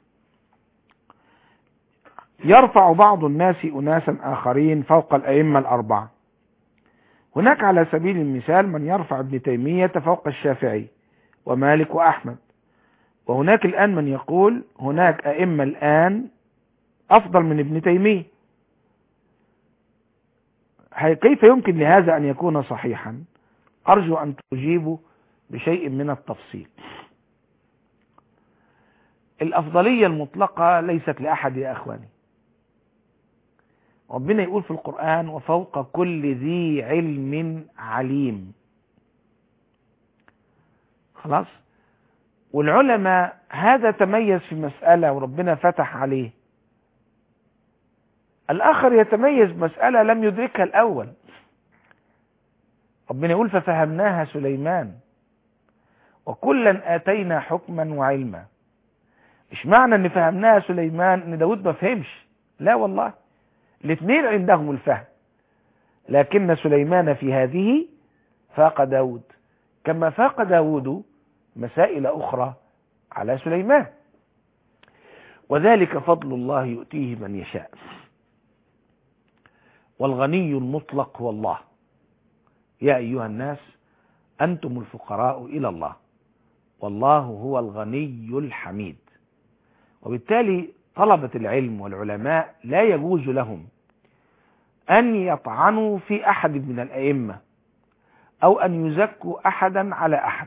يرفع بعض الناس أناسا آخرين فوق الأئمة الأربعة هناك على سبيل المثال من يرفع ابن تيمية فوق الشافعي ومالك وأحمد وهناك الآن من يقول هناك أئمة الآن أفضل من ابن تيمية كيف يمكن لهذا أن يكون صحيحا أرجو أن تجيبوا بشيء من التفصيل الأفضلية المطلقة ليست لأحد يا أخواني ربنا يقول في القرآن وفوق كل ذي علم عليم خلاص والعلماء هذا تميز في مسألة وربنا فتح عليه الآخر يتميز بمسألة لم يدركها الأول ربنا يقول ففهمناها سليمان وكلا آتينا حكما وعلما مش معنى ان فهمناها سليمان ان داود ما فهمش لا والله الاثنين عندهم الفهم لكن سليمان في هذه فاق داود كما فاق داود مسائل أخرى على سليمان وذلك فضل الله يؤتيه من يشاء والغني المطلق هو الله يا أيها الناس أنتم الفقراء إلى الله والله هو الغني الحميد وبالتالي طلبة العلم والعلماء لا يجوز لهم أن يطعنوا في أحد من الأئمة أو أن يزكوا أحدا على أحد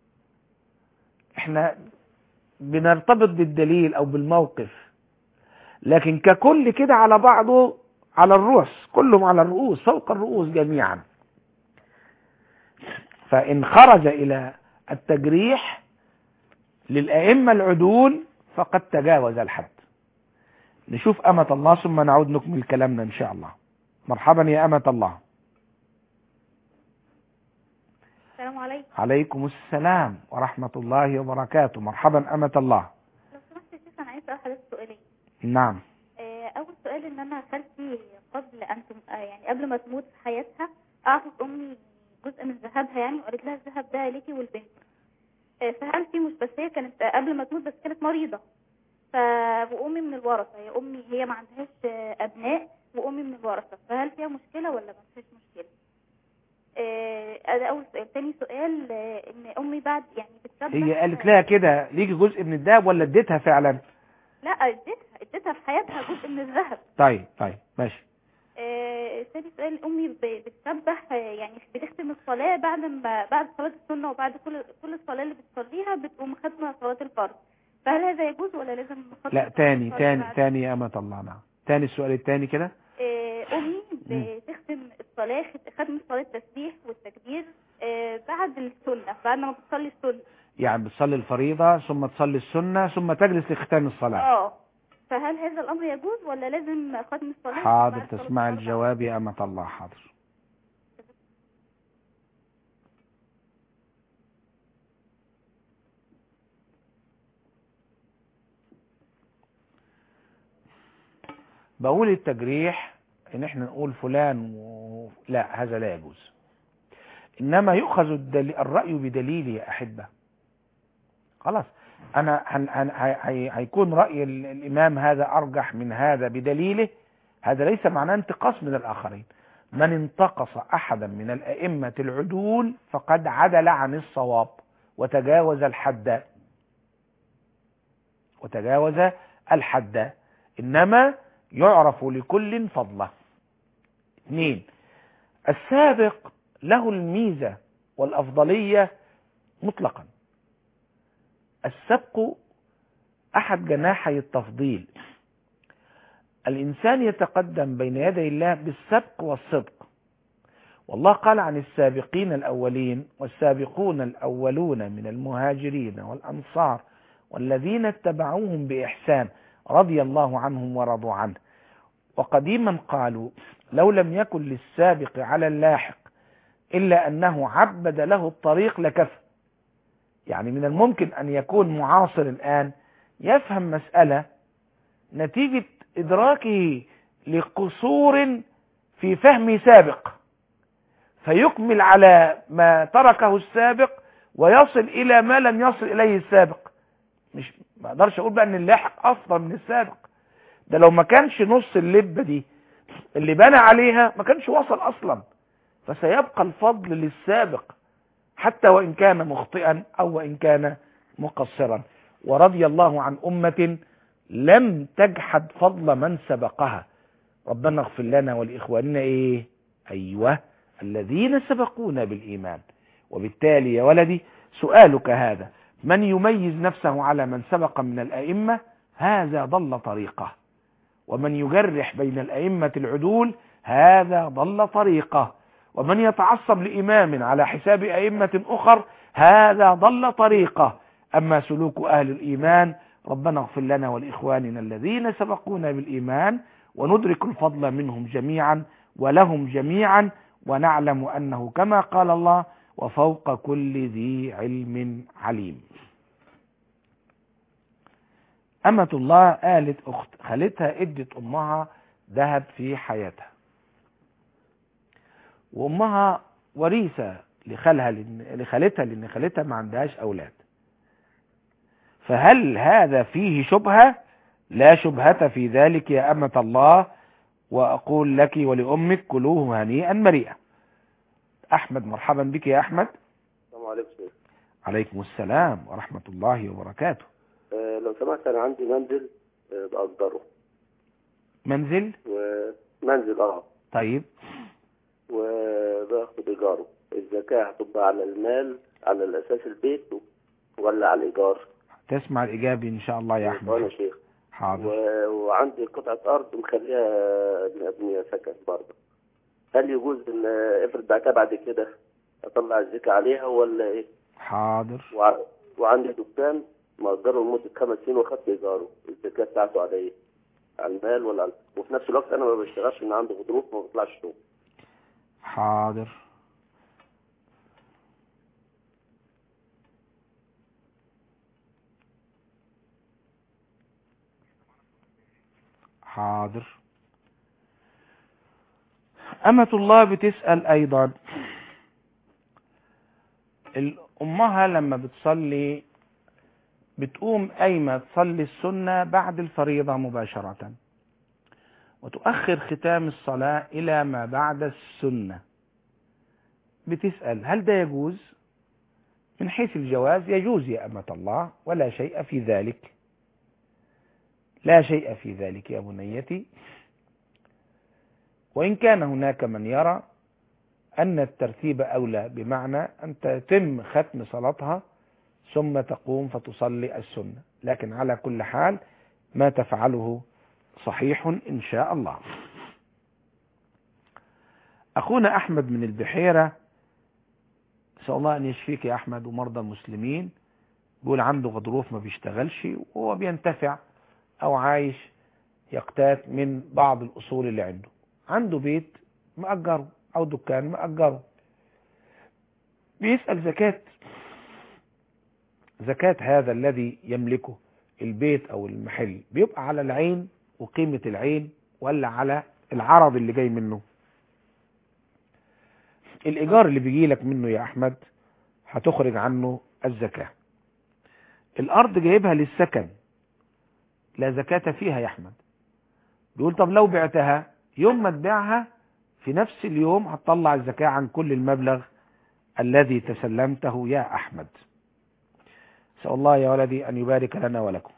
احنا بنرتبط بالدليل أو بالموقف لكن ككل كده على بعضه على الرؤوس كلهم على الرؤوس فوق الرؤوس جميعا فإن خرج إلى التجريح للأئمة العدول فقد تجاوز الحد نشوف أمة الله ثم نعود نكمل كلامنا إن شاء الله مرحبا يا أمة الله السلام عليكم عليكم السلام ورحمة الله وبركاته مرحبا أمة الله لو سمحت يا شيخ انا عايزه اسال حضرتك سؤالين نعم آه، اول سؤال ان انا خالتي قبل ان تم... آه، يعني قبل ما تموت في حياتها اعطت امي جزء من ذهبها يعني وقالت لها الذهب ده ليكي والبنت آه، فهل في مش بس هي كانت آه، قبل ما تموت بس كانت مريضه ف وامي من الورثه هي امي هي ما عندهاش آه، ابناء وامي من الورثه فهل فيها مشكله ولا ما فيهاش مشكله آه، ده اول سؤال تاني سؤال آه، ان امي بعد يعني بتسبح هي قالت لها كده ليكي جزء من الدهب ولا اديتها فعلا لا اديتها اديتها في حياتها جزء من الذهب طيب طيب ماشي آه، ثاني سؤال امي ب- بتسبح آه، يعني بتختم الصلاه بعد ما بعد صلاه السنه وبعد كل كل الصلاه اللي بتصليها بتقوم ختمه صلاه الفرض فهل هذا يجوز ولا لازم ختم لا صلاة تاني الفرض تاني بعد؟ تاني يا أمة الله نعم تاني السؤال التاني كده آه، امي بتختم الصلاه خت- ختم صلاه التسبيح والتكبير آه، بعد السنه بعد ما بتصلي السنه يعني بتصلي الفريضة ثم تصلي السنة ثم تجلس لختام الصلاة اه فهل هذا الامر يجوز ولا لازم ختم الصلاه حاضر بعد صلاة تسمع الفرض؟ الجواب يا أمة الله حاضر بقول التجريح ان احنا نقول فلان و... لا هذا لا يجوز انما يؤخذ الدل... الرأي بدليل يا احبة خلاص انا هن... هن... هي... هيكون رأي ال- الامام هذا ارجح من هذا بدليله هذا ليس معناه انتقاص من الاخرين من انتقص احدا من الائمة العدول فقد عدل عن الصواب وتجاوز الحد وتجاوز الحد انما يعرف لكل فضله اثنين السابق له الميزة والأفضلية مطلقا السبق أحد جناحي التفضيل الإنسان يتقدم بين يدي الله بالسبق والصدق والله قال عن السابقين الأولين والسابقون الأولون من المهاجرين والأنصار والذين اتبعوهم بإحسان رضي الله عنهم ورضوا عنه وقديما قالوا لو لم يكن للسابق على اللاحق إلا أنه عبد له الطريق لكفى يعني من الممكن أن يكون معاصر الآن يفهم مسألة نتيجة إدراكه لقصور في فهم سابق فيكمل على ما تركه السابق ويصل إلى ما لم يصل إليه السابق مش ما اقدرش اقول بقى ان اللاحق افضل من السابق ده لو ما كانش نص اللبه دي اللي بنى عليها ما كانش وصل اصلا فسيبقى الفضل للسابق حتى وان كان مخطئا او وان كان مقصرا ورضي الله عن امه لم تجحد فضل من سبقها ربنا اغفر لنا ولاخواننا ايه ايوه الذين سبقونا بالايمان وبالتالي يا ولدي سؤالك هذا من يميز نفسه على من سبق من الأئمة هذا ضل طريقه ومن يجرح بين الأئمة العدول هذا ضل طريقه ومن يتعصب لإمام على حساب أئمة أخر هذا ضل طريقه أما سلوك أهل الإيمان ربنا اغفر لنا ولإخواننا الذين سبقونا بالإيمان وندرك الفضل منهم جميعا ولهم جميعا ونعلم أنه كما قال الله وفوق كل ذي علم عليم أمة الله قالت أخت خالتها ادت أمها ذهب في حياتها وأمها وريثة لخالها لأن- لخالتها لأن خالتها ما عندهاش أولاد فهل هذا فيه شبهة لا شبهة في ذلك يا أمة الله وأقول لك ولأمك كلوه هنيئا مريئا أحمد مرحبا بك يا أحمد السلام عليكم شيخ عليكم السلام ورحمة الله وبركاته آه لو سمحت انا عندي منزل آه بأجره منزل ومنزل اه طيب وباخد ايجاره الزكاة هتبقى على المال على الاساس البيت ولا على الايجار تسمع الإجابة إن شاء الله يا وانا أحمد شيخ حاضر و... وعندي قطعة ارض مخليها ابنية سكن برضه هل يجوز ان افرض بعتها بعد كده اطلع الزكاة عليها ولا ايه حاضر وع... وعندي دكان مأجره لمدة خمس سنين واخدت إيجاره الزكاة بتاعته على إيه؟ على المال ولا على وفي نفس الوقت أنا ما بشتغلش إن عندي غضروف ما بطلعش شغل حاضر حاضر أمة الله بتسأل أيضا ال- أمها لما بتصلي بتقوم قايمة تصلي السنة بعد الفريضة مباشرة وتؤخر ختام الصلاة إلى ما بعد السنة بتسأل هل ده يجوز من حيث الجواز يجوز يا أمة الله ولا شيء في ذلك لا شيء في ذلك يا بنيتي وإن كان هناك من يرى أن الترتيب أولى بمعنى أن تتم ختم صلاتها ثم تقوم فتصلي السنة لكن على كل حال ما تفعله صحيح إن شاء الله أخونا أحمد من البحيرة نسأل الله أن يشفيك يا أحمد ومرضى المسلمين بيقول عنده غضروف ما بيشتغلش وهو بينتفع أو عايش يقتات من بعض الأصول اللي عنده عنده بيت مأجره أو دكان مأجره بيسأل زكاة زكاة هذا الذي يملكه البيت أو المحل بيبقى على العين وقيمة العين ولا على العرض اللي جاي منه الإيجار اللي بيجي لك منه يا أحمد هتخرج عنه الزكاة الأرض جايبها للسكن لا زكاة فيها يا أحمد بيقول طب لو بعتها يوم ما تبيعها في نفس اليوم هتطلع الزكاة عن كل المبلغ الذي تسلمته يا أحمد أسأل الله يا ولدي أن يبارك لنا ولكم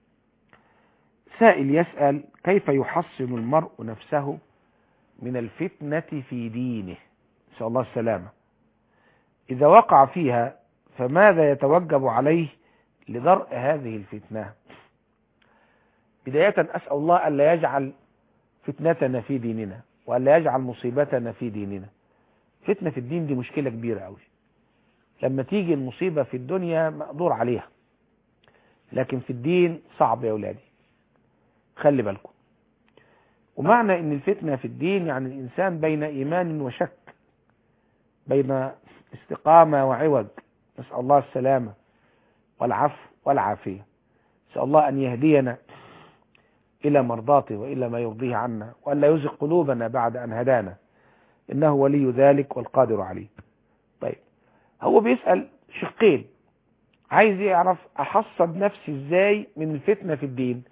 سائل يسأل كيف يحصن المرء نفسه من الفتنة في دينه نسأل الله السلامة إذا وقع فيها فماذا يتوجب عليه لدرء هذه الفتنة بداية أسأل الله ألا يجعل فتنتنا في ديننا وألا يجعل مصيبتنا في ديننا فتنة في الدين دي مشكلة كبيرة أوي لما تيجي المصيبة في الدنيا مقدور عليها لكن في الدين صعب يا أولادي خلي بالكم ومعنى ان الفتنة في الدين يعني الانسان بين ايمان وشك بين استقامة وعوج نسأل الله السلامة والعفو والعافية نسأل الله ان يهدينا الى مرضاته والى ما يرضيه عنا وألا يزغ قلوبنا بعد ان هدانا انه ولي ذلك والقادر عليه طيب هو بيسأل شقين عايز يعرف احصد نفسي ازاي من الفتنة في الدين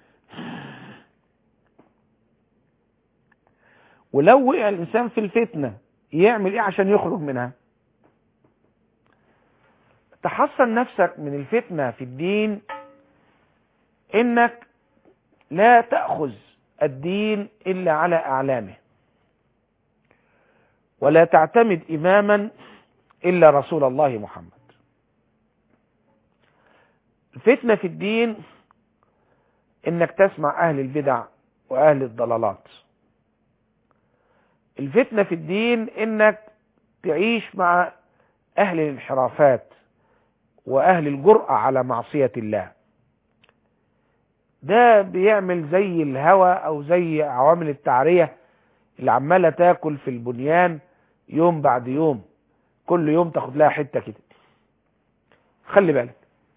ولو وقع الانسان في الفتنة يعمل ايه عشان يخرج منها تحصن نفسك من الفتنة في الدين انك لا تأخذ الدين الا على اعلامه ولا تعتمد اماما الا رسول الله محمد الفتنة في الدين انك تسمع اهل البدع واهل الضلالات الفتنة في الدين انك تعيش مع اهل الانحرافات واهل الجرأة على معصية الله ده بيعمل زي الهوى او زي عوامل التعرية اللي عمالة تاكل في البنيان يوم بعد يوم كل يوم تاخد لها حتة كده خلي بالك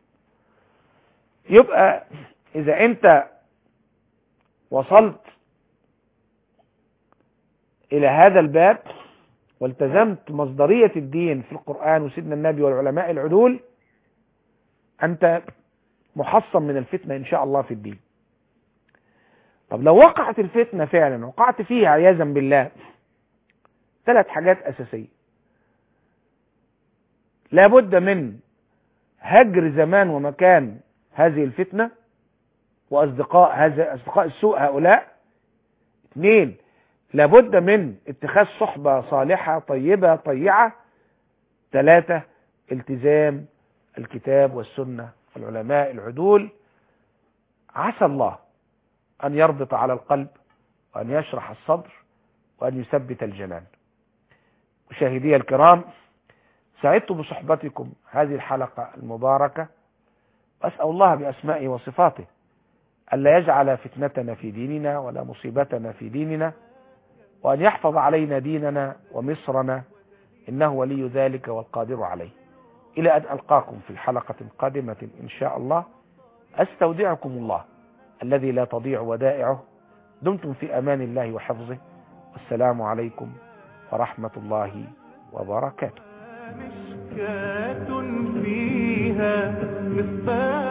يبقى اذا انت وصلت الى هذا الباب والتزمت مصدرية الدين في القرآن وسيدنا النبي والعلماء العدول انت محصن من الفتنة ان شاء الله في الدين طب لو وقعت الفتنة فعلا وقعت فيها عياذا بالله ثلاث حاجات اساسية لابد من هجر زمان ومكان هذه الفتنة واصدقاء هذا اصدقاء السوء هؤلاء اثنين لابد من اتخاذ صحبة صالحة طيبة طيعة ثلاثة التزام الكتاب والسنة والعلماء العدول عسى الله أن يربط على القلب وأن يشرح الصدر وأن يثبت الجنان مشاهدي الكرام سعدت بصحبتكم هذه الحلقة المباركة وأسأل الله بأسمائه وصفاته ألا يجعل فتنتنا في ديننا ولا مصيبتنا في ديننا وأن يحفظ علينا ديننا ومصرنا إنه ولي ذلك والقادر عليه إلى أن ألقاكم في الحلقة قادمة إن شاء الله أستودعكم الله الذي لا تضيع ودائعه دمتم في أمان الله وحفظه والسلام عليكم ورحمة الله وبركاته مشكاة فيها مصباح